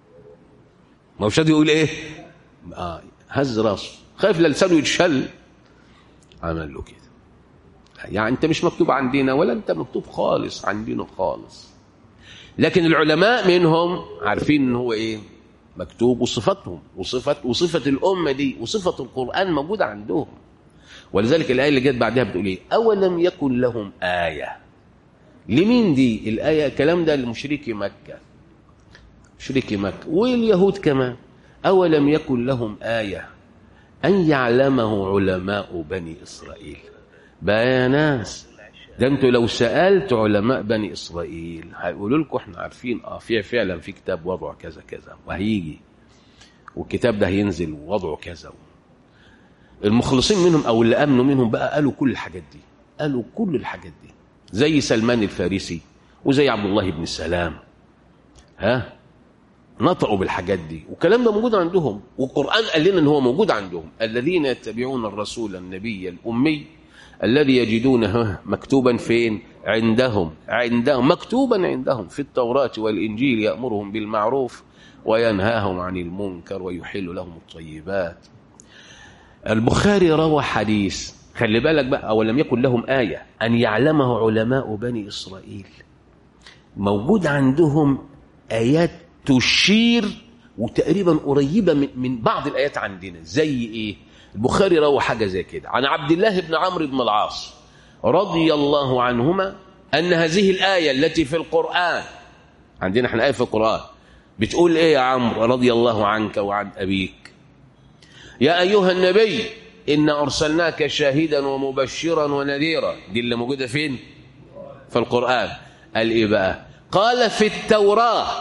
A: ما هوش يقول ايه آه هز راسه خايف لسانه يتشل عمل له كده يعني انت مش مكتوب عندنا ولا انت مكتوب خالص عندنا خالص لكن العلماء منهم عارفين ان هو ايه مكتوب وصفتهم وصفة وصفة الأمة دي وصفة القرآن موجودة عندهم ولذلك الآية اللي جت بعدها بتقول إيه أولم يكن لهم آية لمين دي الآية الكلام ده لمشركي مكة مشركي مكة واليهود كمان أولم يكن لهم آية أن يعلمه علماء بني إسرائيل بقى يا ناس ده انتوا لو سألت علماء بني إسرائيل هيقولوا لكم احنا عارفين اه في فعلا في كتاب وضعه كذا كذا وهيجي والكتاب ده هينزل ووضعه كذا المخلصين منهم او اللي امنوا منهم بقى قالوا كل الحاجات دي قالوا كل الحاجات دي زي سلمان الفارسي وزي عبد الله بن سلام ها نطقوا بالحاجات دي والكلام ده موجود عندهم والقرآن قال لنا ان هو موجود عندهم الذين يتبعون الرسول النبي الأمي الذي يجدونه مكتوبا فين عندهم عندهم مكتوبا عندهم في التوراة والإنجيل يأمرهم بالمعروف وينهاهم عن المنكر ويحل لهم الطيبات البخاري روى حديث خلي بالك بقى ولم يكن لهم آية أن يعلمه علماء بني إسرائيل موجود عندهم آيات تشير وتقريبا قريبة من, من بعض الآيات عندنا زي إيه البخاري روى حاجة زي كده عن عبد الله بن عمرو بن العاص رضي الله عنهما أن هذه الآية التي في القرآن عندنا احنا آية في القرآن بتقول إيه يا عمرو رضي الله عنك وعن أبيك يا أيها النبي إن أرسلناك شاهدا ومبشرا ونذيرا دي اللي موجودة فين في القرآن قال إيه بقى قال في التوراة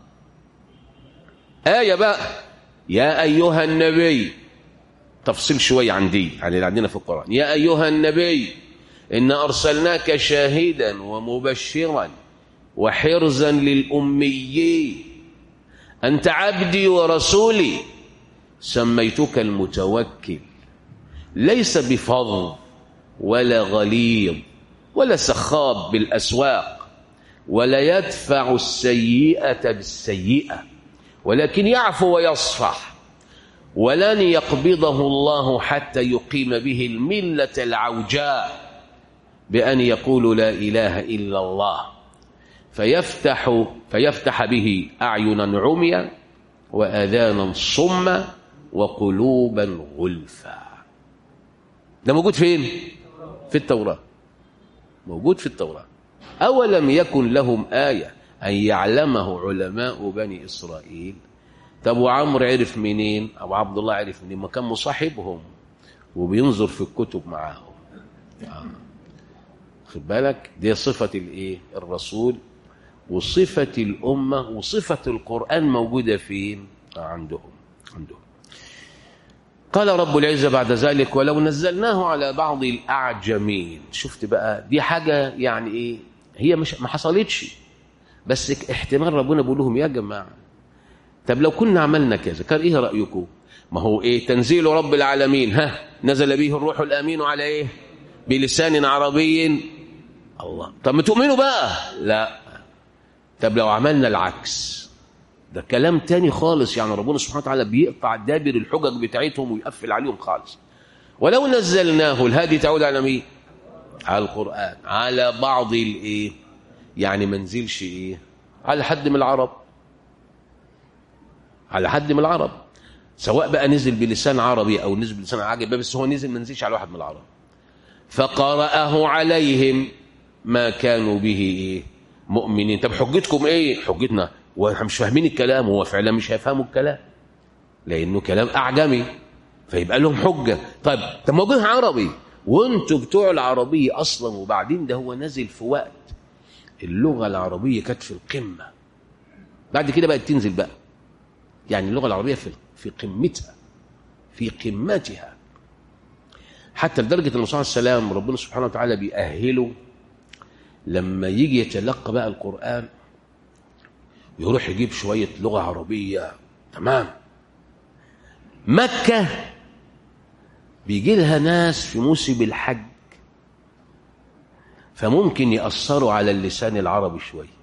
A: آية بقى يا أيها النبي تفصيل شوية عن دي عن اللي عندنا في القرآن يا أيها النبي إن أرسلناك شاهدا ومبشرا وحرزا للأميين أنت عبدي ورسولي سميتك المتوكل ليس بفظ ولا غليظ ولا سخاب بالأسواق ولا يدفع السيئة بالسيئة ولكن يعفو ويصفح ولن يقبضه الله حتى يقيم به الملة العوجاء بأن يقول لا إله إلا الله فيفتح فيفتح به أعينا عميا وآذانا صما وقلوبا غلفا ده موجود فين في التوراة موجود في التوراة أولم يكن لهم آية أن يعلمه علماء بني إسرائيل طب وعمرو عرف منين أو عبد الله عرف منين ما كان مصاحبهم وبينظر في الكتب معاهم آه. خد بالك دي صفة الايه الرسول وصفة الأمة وصفة القرآن موجودة فين عندهم عندهم قال رب العزة بعد ذلك ولو نزلناه على بعض الأعجمين شفت بقى دي حاجة يعني إيه هي مش ما حصلتش بس احتمال ربنا بيقول لهم يا جماعة طب لو كنا عملنا كذا كان إيه رأيكم ما هو إيه تنزيل رب العالمين ها نزل به الروح الأمين على إيه بلسان عربي الله طب ما تؤمنوا بقى لا طب لو عملنا العكس ده كلام تاني خالص يعني ربنا سبحانه وتعالى بيقطع دابر الحجج بتاعتهم ويقفل عليهم خالص ولو نزلناه الهادي تعود على مين على القرآن على بعض الايه يعني ما نزلش ايه على حد من العرب على حد من العرب سواء بقى نزل بلسان عربي او نزل بلسان عجمي بس هو نزل ما نزلش على واحد من العرب فقرأه عليهم ما كانوا به ايه مؤمنين طب حجتكم ايه حجتنا واحنا مش فاهمين الكلام هو فعلا مش هيفهموا الكلام لانه كلام اعجمي فيبقى لهم حجه طيب طب ما جه عربي وانتوا بتوع العربيه اصلا وبعدين ده هو نازل في وقت اللغه العربيه كانت في القمه بعد كده بقت تنزل بقى يعني اللغه العربيه في في قمتها في قمتها حتى لدرجه الرسول عليه السلام ربنا سبحانه وتعالى بيأهله لما يجي يتلقى بقى القرآن يروح يجيب شوية لغة عربية تمام مكة بيجي لها ناس في موسم الحج فممكن يأثروا على اللسان العربي شوية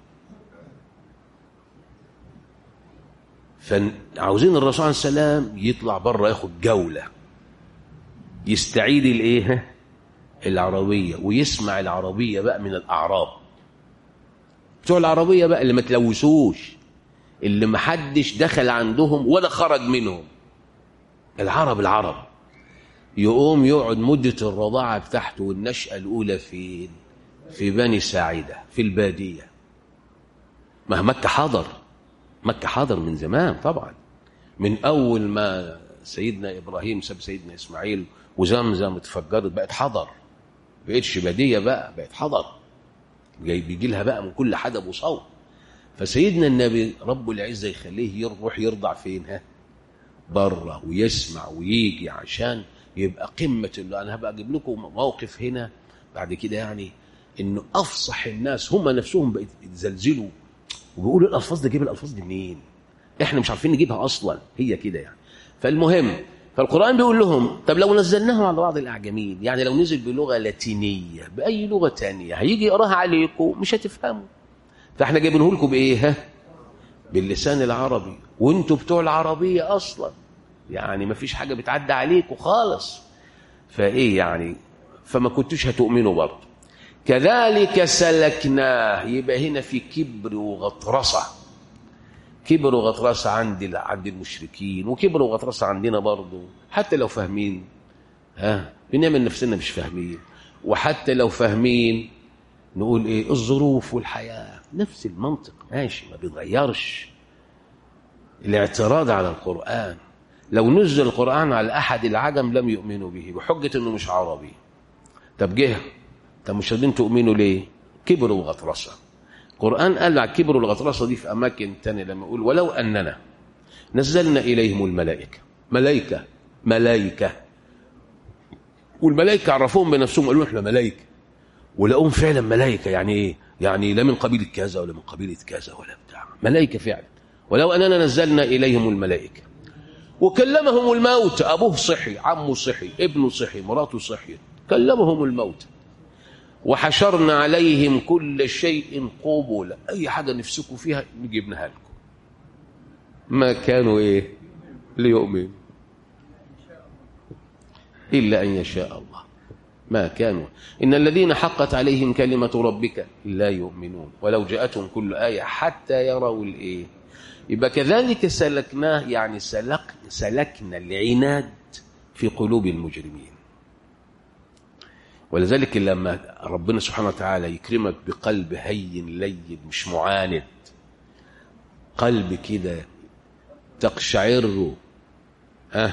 A: فعاوزين الرسول عليه السلام يطلع بره ياخد جولة يستعيد الايه العربية ويسمع العربية بقى من الأعراب بتوع العربية بقى اللي ما تلوثوش اللي محدش دخل عندهم ولا خرج منهم العرب العرب يقوم يقعد مدة الرضاعة بتاعته والنشأة الأولى فين في بني ساعدة في البادية ما مكة حضر مكة حضر من زمان طبعا من أول ما سيدنا إبراهيم ساب سيدنا إسماعيل وزمزم اتفجرت بقت حضر بقتش بادية بقى بقت حضر جاي بيجي لها بقى من كل حدب وصوت فسيدنا النبي رب العزة يخليه يروح يرضع فين ها بره ويسمع ويجي عشان يبقى قمة اللي أنا هبقى أجيب لكم موقف هنا بعد كده يعني إنه أفصح الناس هم نفسهم بقوا يتزلزلوا وبيقولوا الألفاظ دي جيب الألفاظ دي منين؟ إحنا مش عارفين نجيبها أصلا هي كده يعني فالمهم فالقرآن بيقول لهم طب لو نزلناه على بعض الأعجمين يعني لو نزل بلغة لاتينية بأي لغة تانية هيجي يقراها عليكم مش هتفهموا فاحنا جايبينه لكم بإيه ها؟ باللسان العربي وانتوا بتوع العربية أصلا يعني ما فيش حاجة بتعدى عليكم خالص فإيه يعني فما كنتوش هتؤمنوا برضه كذلك سلكناه يبقى هنا في كبر وغطرسة كبر وغطرسة عند عند المشركين وكبر وغطرسة عندنا برضه حتى لو فاهمين ها بنعمل نفسنا مش فاهمين وحتى لو فاهمين نقول ايه الظروف والحياة نفس المنطق ماشي ما بيتغيرش الاعتراض على القرآن لو نزل القرآن على أحد العجم لم يؤمنوا به بحجة أنه مش عربي طب جه طب مش راضين تؤمنوا ليه كبر وغطرسة القرآن قال على الكبر والغطرسة دي في أماكن تانية لما يقول ولو أننا نزلنا إليهم الملائكة ملائكة ملائكة والملائكة عرفوهم بنفسهم قالوا احنا ملائكة ولقوهم فعلا ملائكة يعني ايه يعني لا من قبيلة كذا ولا من قبيلة كذا ولا بتاع ملائكة فعلا ولو أننا نزلنا إليهم الملائكة وكلمهم الموت أبوه صحي عمه صحي ابنه صحي مراته صحي كلمهم الموت وحشرنا عليهم كل شيء قبلا أي حاجة نفسكم فيها نجيبناها لكم ما كانوا إيه ليؤمنوا إلا أن يشاء الله ما كانوا إن الذين حقت عليهم كلمة ربك لا يؤمنون ولو جاءتهم كل آية حتى يروا الإيه يبقى كذلك سلكناه يعني سلك سلكنا العناد في قلوب المجرمين ولذلك لما ربنا سبحانه وتعالى يكرمك بقلب هين لين مش معاند قلب كده تقشعر أه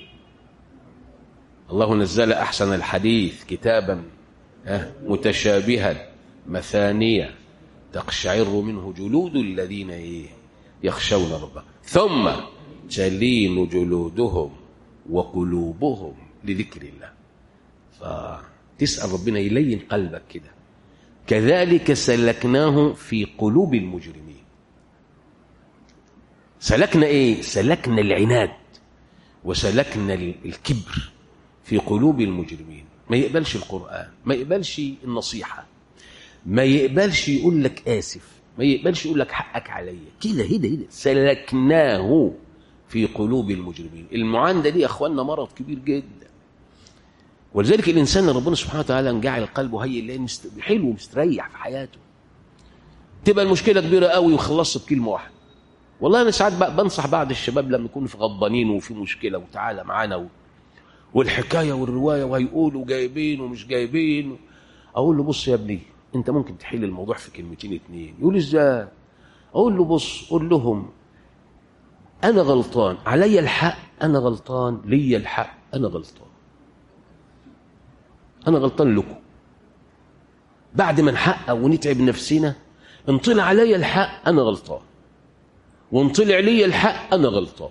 A: الله نزل أحسن الحديث كتابا أه متشابها مثانية تقشعر منه جلود الذين إيه يخشون ربهم ثم تلين جلودهم وقلوبهم لذكر الله فتسأل ربنا يلين قلبك كده كذلك سلكناه في قلوب المجرمين سلكنا ايه سلكنا العناد وسلكنا الكبر في قلوب المجرمين ما يقبلش القرآن ما يقبلش النصيحة ما يقبلش يقول لك آسف ما يقبلش يقول لك حقك عليا كده هنا هنا سلكناه في قلوب المجرمين المعاندة دي يا اخواننا مرض كبير جدا ولذلك الانسان ربنا سبحانه وتعالى جعل قلبه هي اللي مست... حلو ومستريح في حياته تبقى المشكله كبيره قوي وخلصت بكلمه واحده والله انا ساعات بنصح بعض الشباب لما يكونوا في غضبانين وفي مشكله وتعالى معانا و... والحكايه والروايه وهيقولوا جايبين ومش جايبين اقول له بص يا ابني انت ممكن تحل الموضوع في كلمتين اتنين يقول ازاي اقول له بص قول لهم انا غلطان علي الحق انا غلطان لي الحق انا غلطان انا غلطان لكم بعد ما نحقق ونتعب نفسنا ان طلع علي الحق انا غلطان وان طلع لي الحق انا غلطان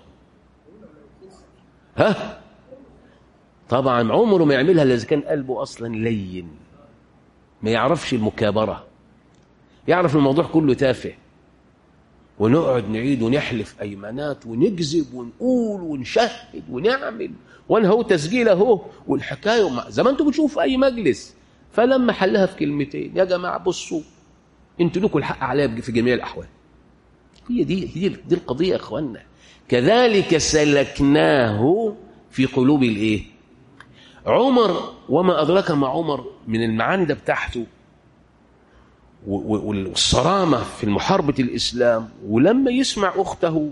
A: ها طبعا عمره ما يعملها الا اذا كان قلبه اصلا لين ما يعرفش المكابرة يعرف الموضوع كله تافه ونقعد نعيد ونحلف أيمانات ونكذب ونقول ونشهد ونعمل وانا هو تسجيل اهو والحكاية زي ما انتم بتشوفوا في أي مجلس فلما حلها في كلمتين يا جماعة بصوا انتوا لكم الحق عليا في جميع الأحوال هي دي هي دي القضية يا اخوانا كذلك سلكناه في قلوب الايه عمر وما أدرك مع عمر من المعاندة بتاعته والصرامة في محاربة الإسلام ولما يسمع أخته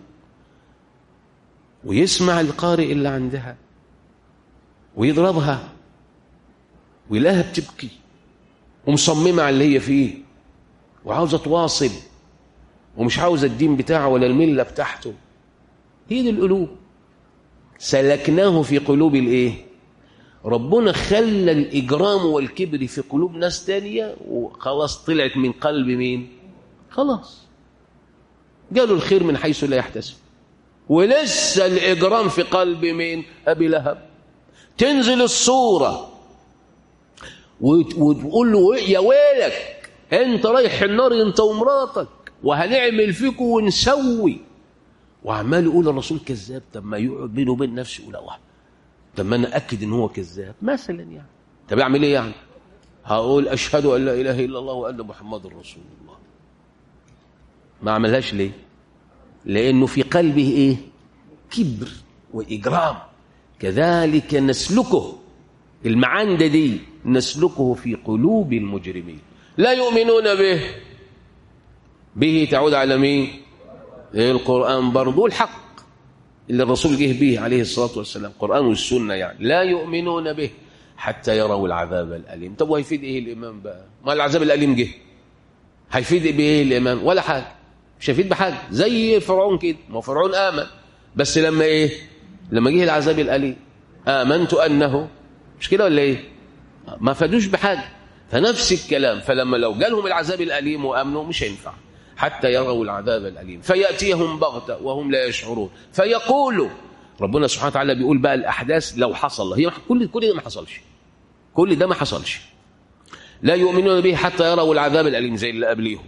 A: ويسمع القارئ اللي عندها ويضربها ويلاقيها بتبكي ومصممة على اللي هي فيه وعاوزة تواصل ومش عاوزة الدين بتاعه ولا الملة بتاعته هي دي القلوب سلكناه في قلوب الايه ربنا خلى الإجرام والكبر في قلوب ناس تانية وخلاص طلعت من قلب مين خلاص قالوا الخير من حيث لا يحتسب ولسه الإجرام في قلب مين أبي لهب تنزل الصورة وتقول له يا ويلك انت رايح النار انت ومراتك وهنعمل فيكم ونسوي وعمال يقول الرسول كذاب طب ما يقعد بينه وبين نفسه يقول الله طب ما انا اكد ان هو كذاب مثلا يعني طب اعمل ايه يعني هقول اشهد ان لا اله الا الله وان محمد رسول الله ما عملهاش ليه لانه في قلبه ايه كبر واجرام كذلك نسلكه المعاندة دي نسلكه في قلوب المجرمين لا يؤمنون به به تعود على مين القرآن برضو الحق اللي الرسول جه به عليه الصلاة والسلام القرآن والسنة يعني لا يؤمنون به حتى يروا العذاب الأليم طب وهيفيد إيه الإمام بقى ما العذاب الأليم جه هيفيد بإيه الإمام ولا حاجة مش هيفيد بحاجة زي فرعون كده ما فرعون آمن بس لما إيه لما جه العذاب الأليم آمنت أنه مش كده ولا إيه ما فادوش بحاجة فنفس الكلام فلما لو جالهم العذاب الأليم وأمنوا مش هينفع حتى يروا العذاب الأليم فيأتيهم بغتة وهم لا يشعرون فيقولوا ربنا سبحانه وتعالى بيقول بقى الأحداث لو حصل هي كل كل ده ما حصلش كل ده ما حصلش لا يؤمنون به حتى يروا العذاب الأليم زي اللي قبليهم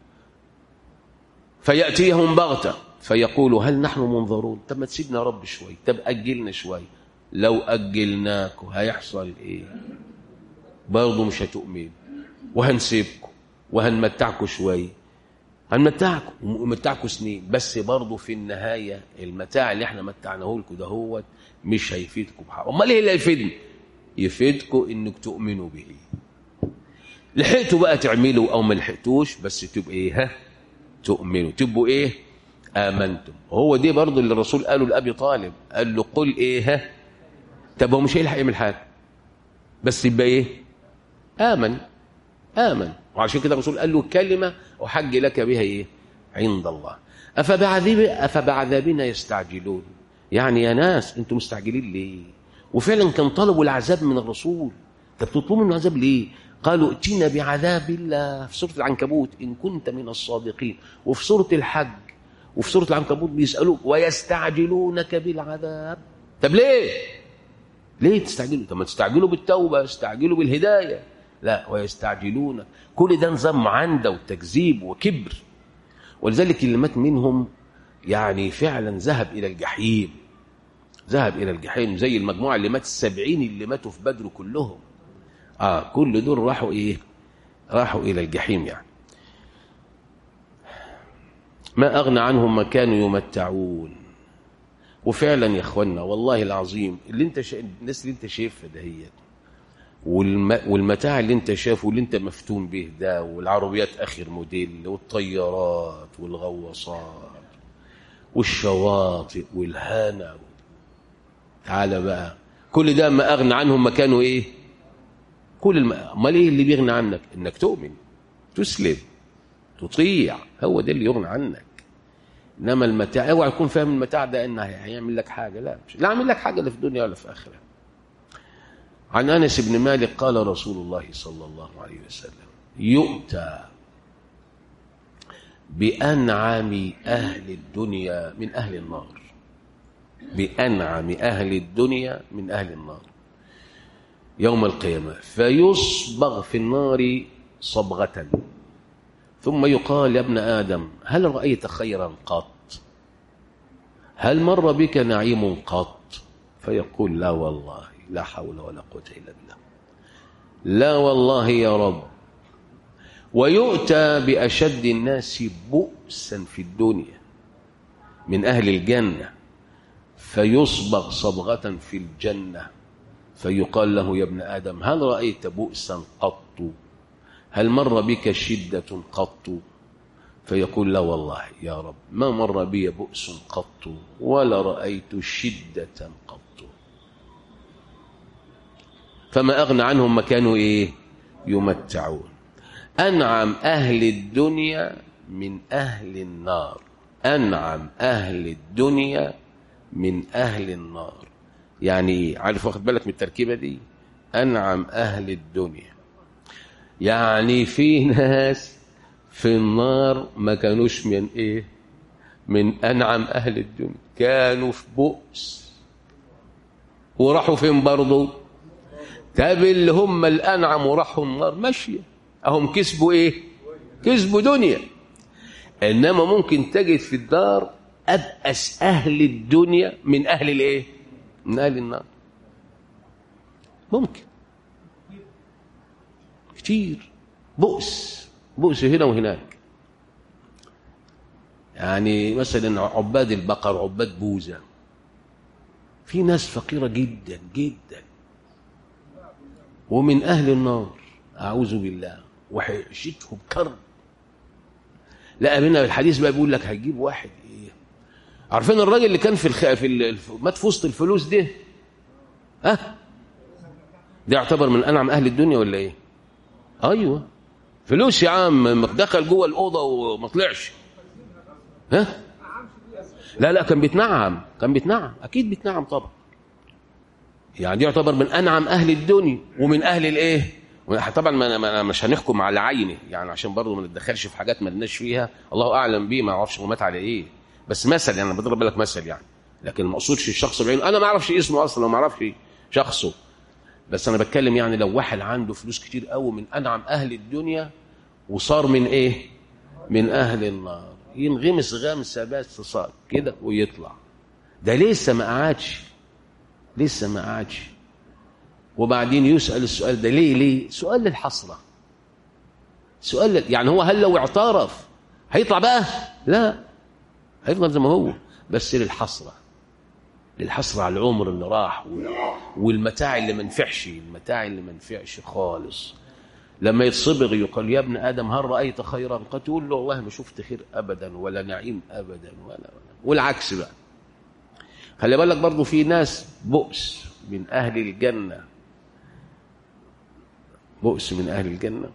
A: فيأتيهم بغتة فيقولوا هل نحن منظرون طب ما تسيبنا يا رب شوي طب أجلنا شوي لو أجلناكم هيحصل إيه برضه مش هتؤمن وهنسيبكم وهنمتعكم شويه هنمتعكم ومتعكم سنين بس برضه في النهايه المتاع اللي احنا متعناه لكم ده هو مش هيفيدكم بحاجه امال ايه اللي هيفيدني يفيدكم انك تؤمنوا به لحقتوا بقى تعملوا او ما لحقتوش بس تبقوا ايه ها تؤمنوا تبقوا ايه امنتم هو دي برضه اللي الرسول قاله لابي طالب قال له قل ايه ها طب هو مش هيلحق يعمل حاجه بس يبقى ايه امن امن وعشان كده الرسول قال له كلمه احج لك بها ايه عند الله افبعذاب افبعذابنا يستعجلون يعني يا ناس انتم مستعجلين ليه وفعلا كان طلبوا العذاب من الرسول طب تطلبوا منه العذاب ليه قالوا ائتنا بعذاب الله في سوره العنكبوت ان كنت من الصادقين وفي سوره الحج وفي سوره العنكبوت بيسالوك ويستعجلونك بالعذاب طب ليه ليه تستعجلوا طب ما تستعجلوا بالتوبه استعجلوا بالهدايه لا ويستعجلون كل ده نظام معاندة وتكذيب وكبر ولذلك اللي مات منهم يعني فعلا ذهب إلى الجحيم ذهب إلى الجحيم زي المجموعة اللي مات السبعين اللي ماتوا في بدر كلهم آه كل دول راحوا إيه راحوا إلى الجحيم يعني ما أغنى عنهم ما كانوا يمتعون وفعلا يا اخوانا والله العظيم اللي انت شا... الناس اللي انت شايفها دهيت والم... والمتاع اللي انت شافه واللي انت مفتون به ده والعربيات اخر موديل والطيارات والغواصات والشواطئ والهنا تعالى بقى كل ده ما اغنى عنهم ما كانوا ايه كل الم... امال ايه اللي بيغنى عنك انك تؤمن تسلم تطيع هو ده اللي يغنى عنك انما المتاع اوعى تكون فاهم المتاع ده انه هيعمل لك حاجه لا مش لا عامل لك حاجه لا في الدنيا ولا في الاخره عن انس بن مالك قال رسول الله صلى الله عليه وسلم يؤتى بانعم اهل الدنيا من اهل النار بانعم اهل الدنيا من اهل النار يوم القيامه فيصبغ في النار صبغه ثم يقال يا ابن ادم هل رايت خيرا قط هل مر بك نعيم قط فيقول لا والله لا حول ولا قوة إلا بالله لا والله يا رب ويؤتى بأشد الناس بؤسا في الدنيا من أهل الجنة فيصبغ صبغة في الجنة فيقال له يا ابن آدم هل رأيت بؤسا قط هل مر بك شدة قط فيقول لا والله يا رب ما مر بي بؤس قط ولا رأيت شدة قط فما أغنى عنهم ما كانوا إيه يمتعون أنعم أهل الدنيا من أهل النار أنعم أهل الدنيا من أهل النار يعني عارف واخد بالك من التركيبة دي أنعم أهل الدنيا يعني في ناس في النار ما كانوش من إيه من أنعم أهل الدنيا كانوا في بؤس وراحوا فين برضه طب اللي هم الأنعم وراحوا النار ماشية أهم كسبوا إيه كسبوا دنيا إنما ممكن تجد في الدار أبأس أهل الدنيا من أهل الإيه من أهل النار ممكن كتير بؤس بؤس هنا وهناك يعني مثلا عباد البقر عباد بوزة في ناس فقيرة جدا جدا ومن أهل النار أعوذ بالله وحشتهم كرب لا منها الحديث بقى بيقول لك هتجيب واحد ايه عارفين الراجل اللي كان في الخ... في ال... مات في وسط الفلوس ده ها أه؟ ده يعتبر من انعم اهل الدنيا ولا ايه ايوه فلوس يا عم دخل جوه الاوضه وما طلعش ها لا لا كان بيتنعم كان بيتنعم اكيد بيتنعم طبعا يعني دي يعتبر من انعم اهل الدنيا ومن اهل الايه طبعا ما مش هنحكم على عينه يعني عشان برضه ما نتدخلش في حاجات ما لناش فيها الله اعلم بيه ما اعرفش هو مات على ايه بس مثل يعني بضرب لك مثل يعني لكن ما اقصدش الشخص بعينه انا ما اعرفش اسمه اصلا وما اعرفش شخصه بس انا بتكلم يعني لو واحد عنده فلوس كتير قوي من انعم اهل الدنيا وصار من ايه من اهل النار ينغمس غمسه بس صار كده ويطلع ده لسه ما قعدش لسه ما قعدش وبعدين يسأل السؤال ده ليه ليه سؤال للحسرة سؤال يعني هو هل لو اعترف هيطلع بقى لا هيفضل زي ما هو بس للحسرة للحسرة على العمر اللي راح والمتاع اللي ما نفعش المتاع اللي ما نفعش خالص لما يتصبغ يقال يا ابن ادم هل رايت خيرا قد تقول له والله ما شفت خير ابدا ولا نعيم ابدا ولا, ولا والعكس بقى خلي بالك برضه في ناس بؤس من اهل الجنه بؤس من أهل الجنة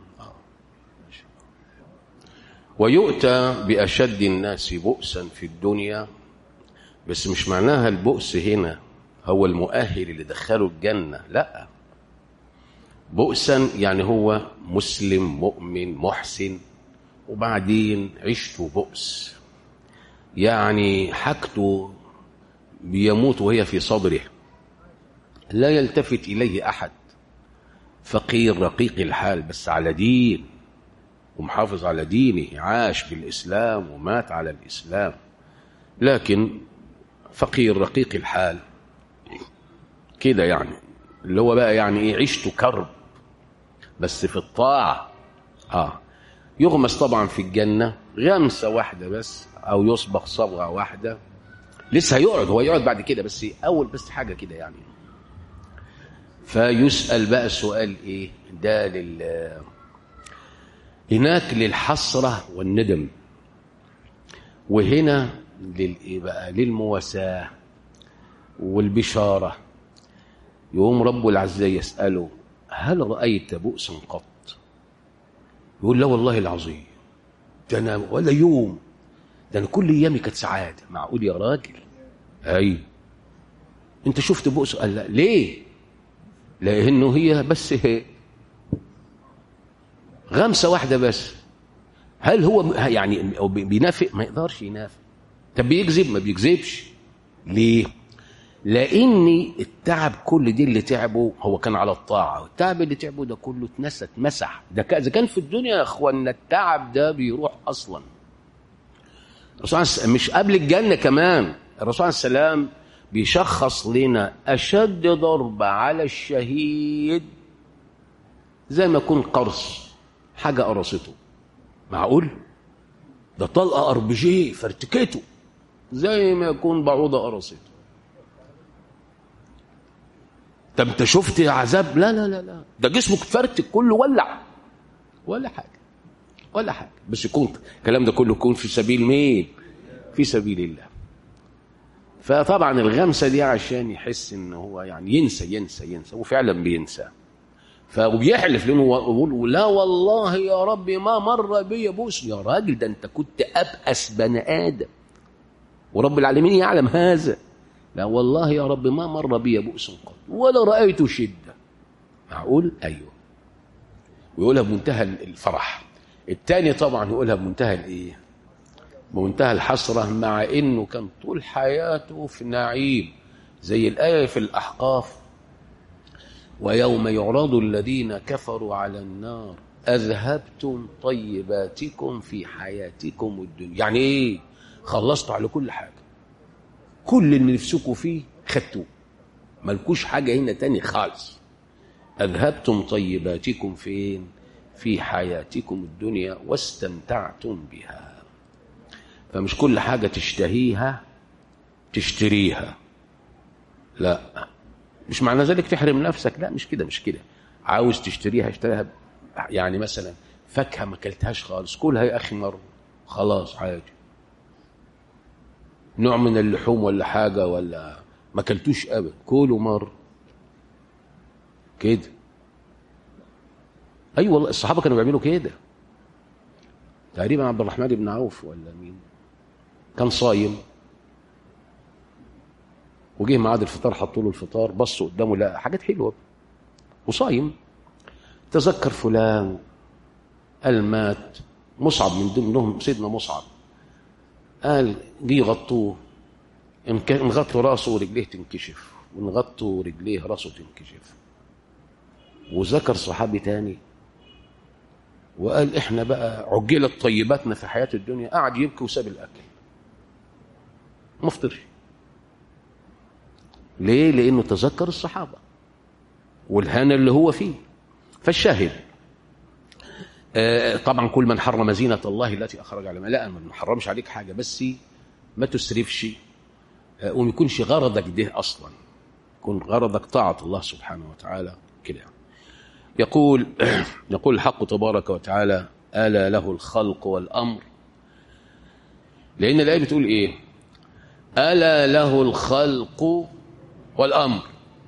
A: ويؤتى بأشد الناس بؤسا في الدنيا بس مش معناها البؤس هنا هو المؤهل اللي دخله الجنة لا بؤسا يعني هو مسلم مؤمن محسن وبعدين عشته بؤس يعني حاجته بيموت وهي في صدره لا يلتفت إليه أحد فقير رقيق الحال بس على دين ومحافظ على دينه عاش بالإسلام ومات على الإسلام لكن فقير رقيق الحال كده يعني اللي هو بقى يعني ايه عيشته كرب بس في الطاعة اه يغمس طبعا في الجنة غمسة واحدة بس أو يصبغ صبغة واحدة لسه هيقعد هو يقعد بعد كده بس أول بس حاجة كده يعني فيسأل بقى السؤال ايه ده لل هناك للحسرة والندم وهنا للايه بقى للمواساة والبشارة يقوم رب العزة يسأله هل رأيت بؤسا قط يقول لا والله العظيم ده أنا ولا يوم ده أنا كل أيامي كانت سعادة معقول يا راجل أي أنت شفت بؤس قال لا ليه لانه هي بس هي غمسه واحده بس هل هو يعني بينافق ما يقدرش ينافق طب بيكذب ما بيكذبش ليه لان التعب كل دي اللي تعبه هو كان على الطاعه والتعب اللي تعبه ده كله اتنسى اتمسح ده اذا كان في الدنيا يا اخوانا التعب ده بيروح اصلا الرسول مش قبل الجنه كمان الرسول عليه السلام بيشخص لنا أشد ضربة على الشهيد زي ما يكون قرص حاجة قرصته معقول؟ ده طلقة أربجيه فرتكته زي ما يكون بعوضة قرصته طب انت شفت عذاب لا لا لا لا ده جسمك فرتك كله ولع ولا حاجه ولا حاجه بس يكون الكلام ده كله يكون في سبيل مين في سبيل الله فطبعا الغمسه دي عشان يحس ان هو يعني ينسى ينسى ينسى وفعلا بينسى فبيحلف لانه يقول لا والله يا رب ما مر بي بوس يا راجل ده انت كنت ابأس بني ادم ورب العالمين يعلم هذا لا والله يا رب ما مر بي بؤس قط ولا رأيت شدة معقول أيوه ويقولها بمنتهى الفرح الثاني طبعا يقولها بمنتهى الايه بمنتهى الحسرة مع انه كان طول حياته في نعيم زي الآية في الأحقاف ويوم يعرض الذين كفروا على النار أذهبتم طيباتكم في حياتكم الدنيا يعني ايه خلصتوا على كل حاجة كل اللي نفسكم فيه خدتوه ملكوش حاجة هنا تاني خالص أذهبتم طيباتكم فين في حياتكم الدنيا واستمتعتم بها فمش كل حاجة تشتهيها تشتريها لا مش معنى ذلك تحرم نفسك لا مش كده مش كده عاوز تشتريها اشتريها يعني مثلا فاكهة ما اكلتهاش خالص كلها يا أخي مرة خلاص عادي نوع من اللحوم ولا حاجة ولا ما اكلتوش أبدا كله مرة كده أي أيوة والله الصحابة كانوا بيعملوا كده تقريبا عبد الرحمن بن عوف ولا مين كان صايم وجه ميعاد الفطار حطوا له الفطار بصوا قدامه لا حاجات حلوه وصايم تذكر فلان قال مات مصعب من ضمنهم سيدنا مصعب قال جه يغطوه نغطوا راسه ورجليه تنكشف ونغطوا رجليه راسه تنكشف وذكر صحابي تاني وقال احنا بقى عجلت طيباتنا في حياة الدنيا قعد يبكي وساب الاكل مفطرش ليه لانه تذكر الصحابه والهنا اللي هو فيه فالشاهد آه طبعا كل من حرم زينة الله التي أخرج على لا ما حرمش عليك حاجة بس ما تسرفش آه وما يكونش غرضك ده أصلا يكون غرضك طاعة الله سبحانه وتعالى كده يقول يقول الحق تبارك وتعالى ألا له الخلق والأمر لأن الآية بتقول إيه ألا له الخلق والأمر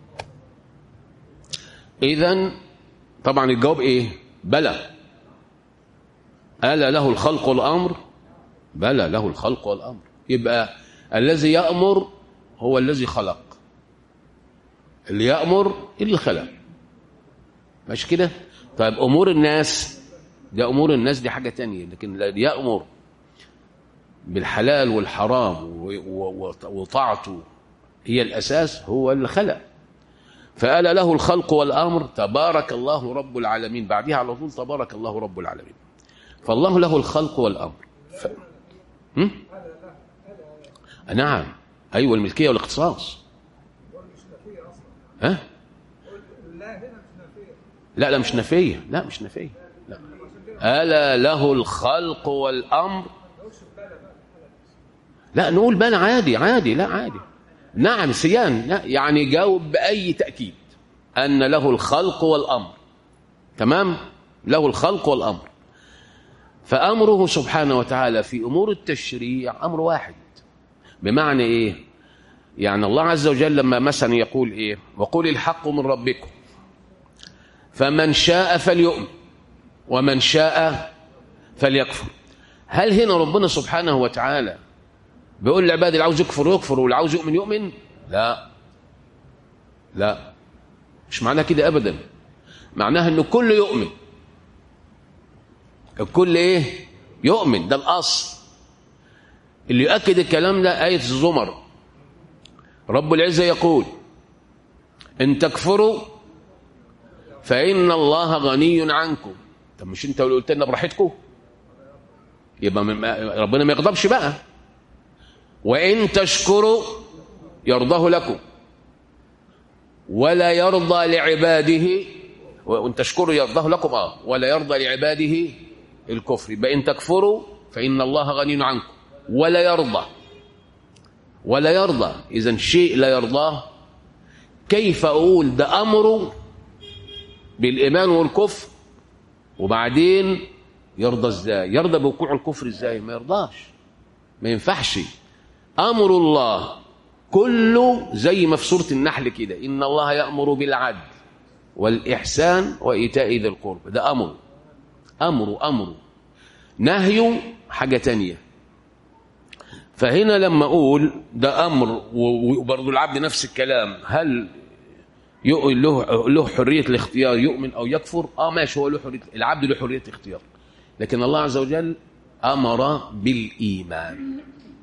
A: إذا طبعا الجواب إيه بلى ألا له الخلق والأمر بلى له الخلق والأمر يبقى الذي يأمر هو الذي خلق اللي يأمر اللي خلق مش كده طيب أمور الناس دي أمور الناس دي حاجة تانية لكن الذي يأمر بالحلال والحرام وطاعته هي الأساس هو اللي خلق فقال له الخلق والأمر تبارك الله رب العالمين بعدها على طول تبارك الله رب العالمين فالله له الخلق والأمر ف... هم؟ نعم أيوة الملكية والاختصاص ها؟ لا لا مش نفية لا مش نفية لا ألا له الخلق والأمر لا نقول بل عادي عادي لا عادي نعم سيان لا يعني جاوب بأي تأكيد أن له الخلق والأمر تمام له الخلق والأمر فأمره سبحانه وتعالى في أمور التشريع أمر واحد بمعنى إيه يعني الله عز وجل لما مثلا يقول إيه وقول الحق من ربكم فمن شاء فليؤمن ومن شاء فليكفر هل هنا ربنا سبحانه وتعالى بيقول للعباد اللي عاوز يكفر يكفر واللي عاوز يؤمن يؤمن لا لا مش معناه كده ابدا معناها ان الكل يؤمن الكل ايه يؤمن ده الاصل اللي يؤكد الكلام ده آية الزمر رب العزة يقول إن تكفروا فإن الله غني عنكم طب مش أنت اللي قلت لنا براحتكم يبقى ربنا ما يغضبش بقى وإن تشكروا يرضاه لكم ولا يرضى لعباده وإن تشكروا يرضاه لكم آه ولا يرضى لعباده الكفر يبقى إن تكفروا فإن الله غني عنكم ولا يرضى ولا يرضى إذا شيء لا يرضاه كيف أقول ده أمره بالإيمان والكفر وبعدين يرضى ازاي يرضى بوقوع الكفر ازاي ما يرضاش ما ينفعش امر الله كله زي ما في سوره النحل كده ان الله يامر بالعدل والاحسان وايتاء ذي القرب ده امر امره امره نهيه حاجه تانية فهنا لما اقول ده امر وبرضه العبد نفس الكلام هل له له حريه الاختيار يؤمن او يكفر اه ماشي هو له حريه العبد له حريه الاختيار لكن الله عز وجل امر بالايمان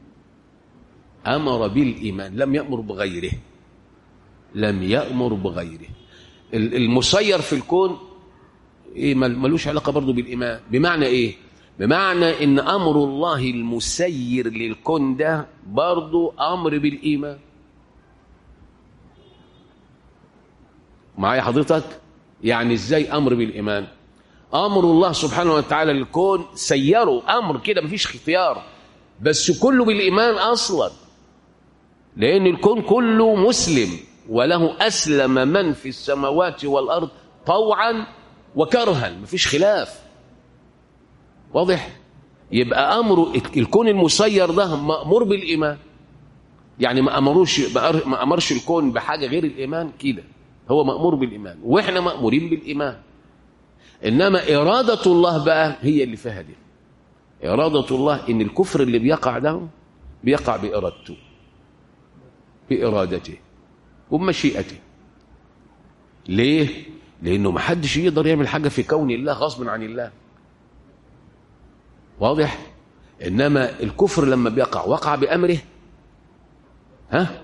A: امر بالايمان لم يامر بغيره لم يامر بغيره المسير في الكون ايه ملوش علاقه برضه بالايمان بمعنى ايه بمعنى ان امر الله المسير للكون ده برضه امر بالايمان معايا حضرتك يعني ازاي امر بالايمان امر الله سبحانه وتعالى للكون سيره امر كده مفيش اختيار بس كله بالايمان اصلا لان الكون كله مسلم وله اسلم من في السماوات والارض طوعا وكرها مفيش خلاف واضح يبقى امر الكون المسير ده مامور بالايمان يعني ما امروش ما امرش الكون بحاجه غير الايمان كده هو مامور بالايمان واحنا مامورين بالايمان انما اراده الله بقى هي اللي فيها دي اراده الله ان الكفر اللي بيقع ده بيقع بارادته بارادته وبمشيئته ليه لانه ما حدش يقدر يعمل حاجه في كون الله غصب عن الله واضح انما الكفر لما بيقع وقع بامره ها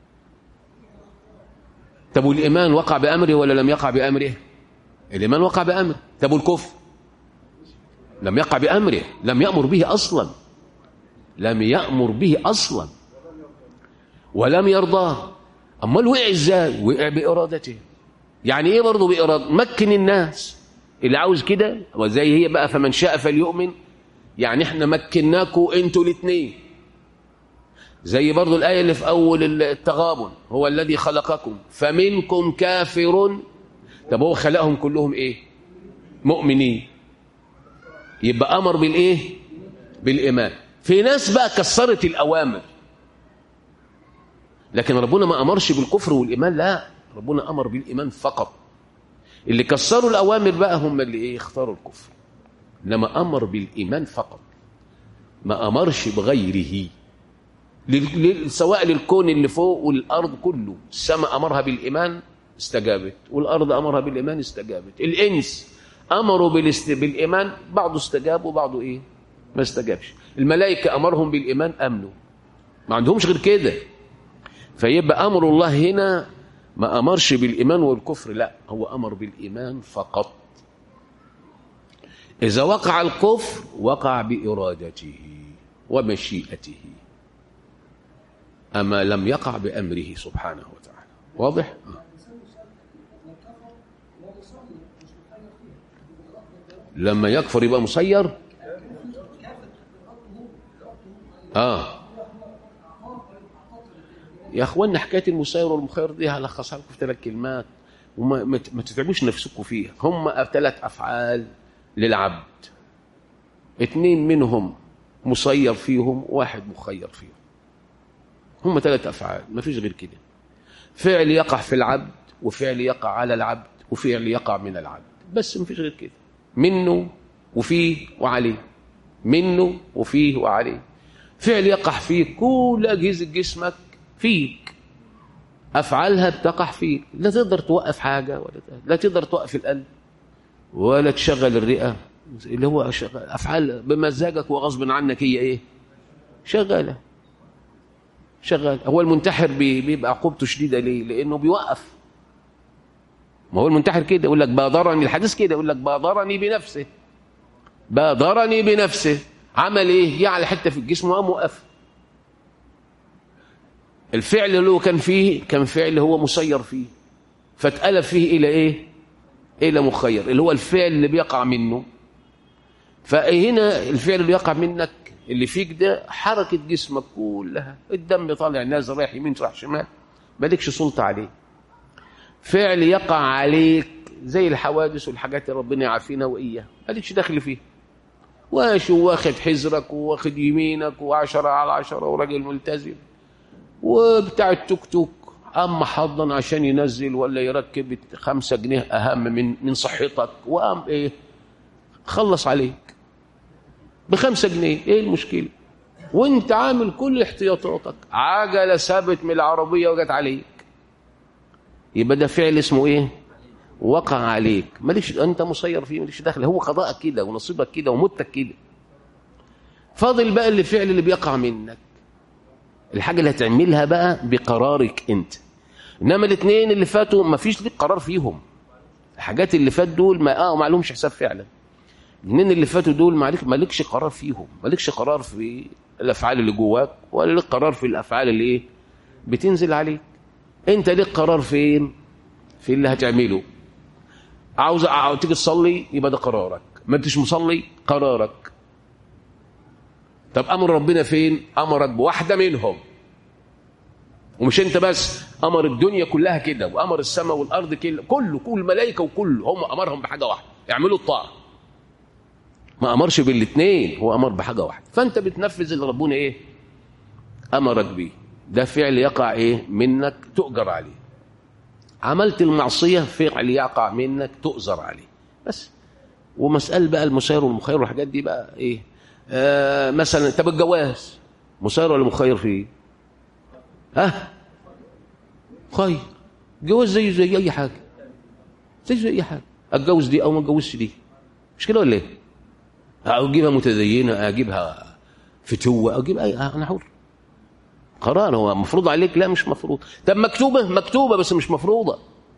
A: طب والايمان وقع بامره ولا لم يقع بامره الايمان وقع بامره طب والكفر لم يقع بامره لم يامر به اصلا لم يامر به اصلا ولم يرضاه امال وقع ازاي وقع بارادته يعني ايه برضه باراده مكن الناس اللي عاوز كده وزي هي بقى فمن شاء فليؤمن يعني احنا مكناكم انتوا الاثنين زي برضو الآية اللي في أول التغابن هو الذي خلقكم فمنكم كافر طب هو خلقهم كلهم إيه مؤمنين يبقى أمر بالإيه بالإيمان في ناس بقى كسرت الأوامر لكن ربنا ما أمرش بالكفر والإيمان لا ربنا أمر بالإيمان فقط اللي كسروا الأوامر بقى هم اللي إيه اختاروا الكفر إنما أمر بالإيمان فقط ما أمرش بغيره سواء للكون اللي فوق والارض كله السماء امرها بالايمان استجابت والارض امرها بالايمان استجابت الانس امروا بالاست... بالايمان بعضه استجاب وبعضه ايه ما استجابش الملائكه امرهم بالايمان امنوا ما عندهمش غير كده فيبقى امر الله هنا ما امرش بالايمان والكفر لا هو امر بالايمان فقط اذا وقع الكفر وقع بارادته ومشيئته أما لم يقع بأمره سبحانه وتعالى واضح؟ لما يكفر يبقى مسير آه يا اخوانا حكايه المسير والمخير دي هلخصها لكم في ثلاث كلمات وما ما تتعبوش نفسكم فيها هم ثلاث افعال للعبد اثنين منهم مسير فيهم واحد مخير فيهم هم ثلاث أفعال ما فيش غير كده فعل يقع في العبد وفعل يقع على العبد وفعل يقع من العبد بس ما فيش غير كده منه وفيه وعليه منه وفيه وعليه فعل يقع فيك كل أجهزة جسمك فيك أفعالها بتقع فيك لا تقدر توقف حاجة ولا لا تقدر توقف القلب ولا تشغل الرئة اللي هو أفعال بمزاجك وغصب عنك هي إيه شغالة شغال هو المنتحر بيبقى عقوبته شديده ليه لانه بيوقف ما هو المنتحر كده يقول لك بادرني الحديث كده يقول لك بادرني بنفسه بادرني بنفسه عمل ايه جه على حته في الجسم وقام وقف الفعل اللي هو كان فيه كان فعل هو مسير فيه فاتقلب فيه الى ايه الى مخير اللي هو الفعل اللي بيقع منه فهنا الفعل اللي يقع منك اللي فيك ده حركة جسمك كلها الدم طالع نازل رايح يمين رايح شمال مالكش سلطة عليه فعل يقع عليك زي الحوادث والحاجات اللي ربنا يعافينا واياها مالكش دخل فيها واشو واخد حذرك واخد يمينك وعشرة على عشرة وراجل ملتزم وبتاع التوك توك أما حظا عشان ينزل ولا يركب خمسة جنيه أهم من من صحتك وقام إيه خلص عليك بخمسة جنيه إيه المشكلة وانت عامل كل احتياطاتك عجلة سابت من العربية وجت عليك يبقى ده فعل اسمه ايه وقع عليك مالكش انت مسير فيه مالكش دخل هو قضاءك كده ونصيبك كده وموتك كده فاضل بقى اللي فعل اللي بيقع منك الحاجة اللي هتعملها بقى بقرارك انت انما الاثنين اللي فاتوا ما فيش ليك قرار فيهم الحاجات اللي فات دول ما اه ما لهمش حساب فعلا الاثنين اللي فاتوا دول مالك مالكش قرار فيهم مالكش قرار في الافعال اللي جواك ولا ليك قرار في الافعال اللي ايه بتنزل عليك انت ليك قرار فين في اللي هتعمله عاوز عاوز تيجي تصلي يبقى ده قرارك ما انتش مصلي قرارك طب امر ربنا فين امرك بواحده منهم ومش انت بس امر الدنيا كلها كده وامر السماء والارض كله كله كل الملائكه وكله هم امرهم بحاجه واحده يعملوا الطاعه ما امرش بالاثنين هو امر بحاجه واحده فانت بتنفذ اللي ربنا ايه امرك بيه ده فعل يقع ايه منك تؤجر عليه عملت المعصيه فعل يقع منك تؤجر عليه بس ومسألة بقى المسير والمخير والحاجات دي بقى ايه آه مثلا طب الجواز مسير ولا مخير فيه ها خير جواز زي زي اي حاجه زي زي اي حاجه اتجوز دي او ما اتجوزش دي مش كده ولا ايه اجيبها متدينه اجيبها فتوه اجيب اي انا حر قرار هو مفروض عليك لا مش مفروض طب مكتوبه مكتوبه بس مش مفروضه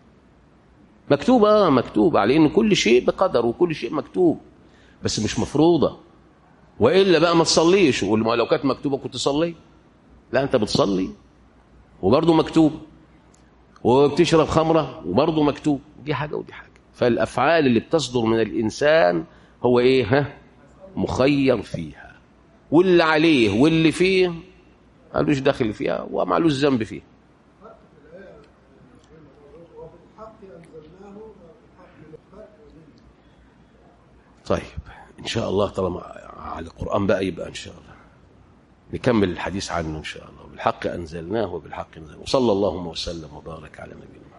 A: مكتوبه اه مكتوبه على ان كل شيء بقدر وكل شيء مكتوب بس مش مفروضه والا بقى ما تصليش ولو كانت مكتوبه كنت تصلي لا انت بتصلي وبرضه مكتوب وبتشرب خمره وبرضه مكتوب دي حاجه ودي حاجه فالافعال اللي بتصدر من الانسان هو ايه ها مخير فيها واللي عليه واللي فيه مالوش دخل فيها ومالوش ذنب فيها طيب ان شاء الله طالما على القران بقى يبقى ان شاء الله نكمل الحديث عنه ان شاء الله بالحق انزلناه وبالحق انزلناه وصلى اللهم وسلم وبارك على نبينا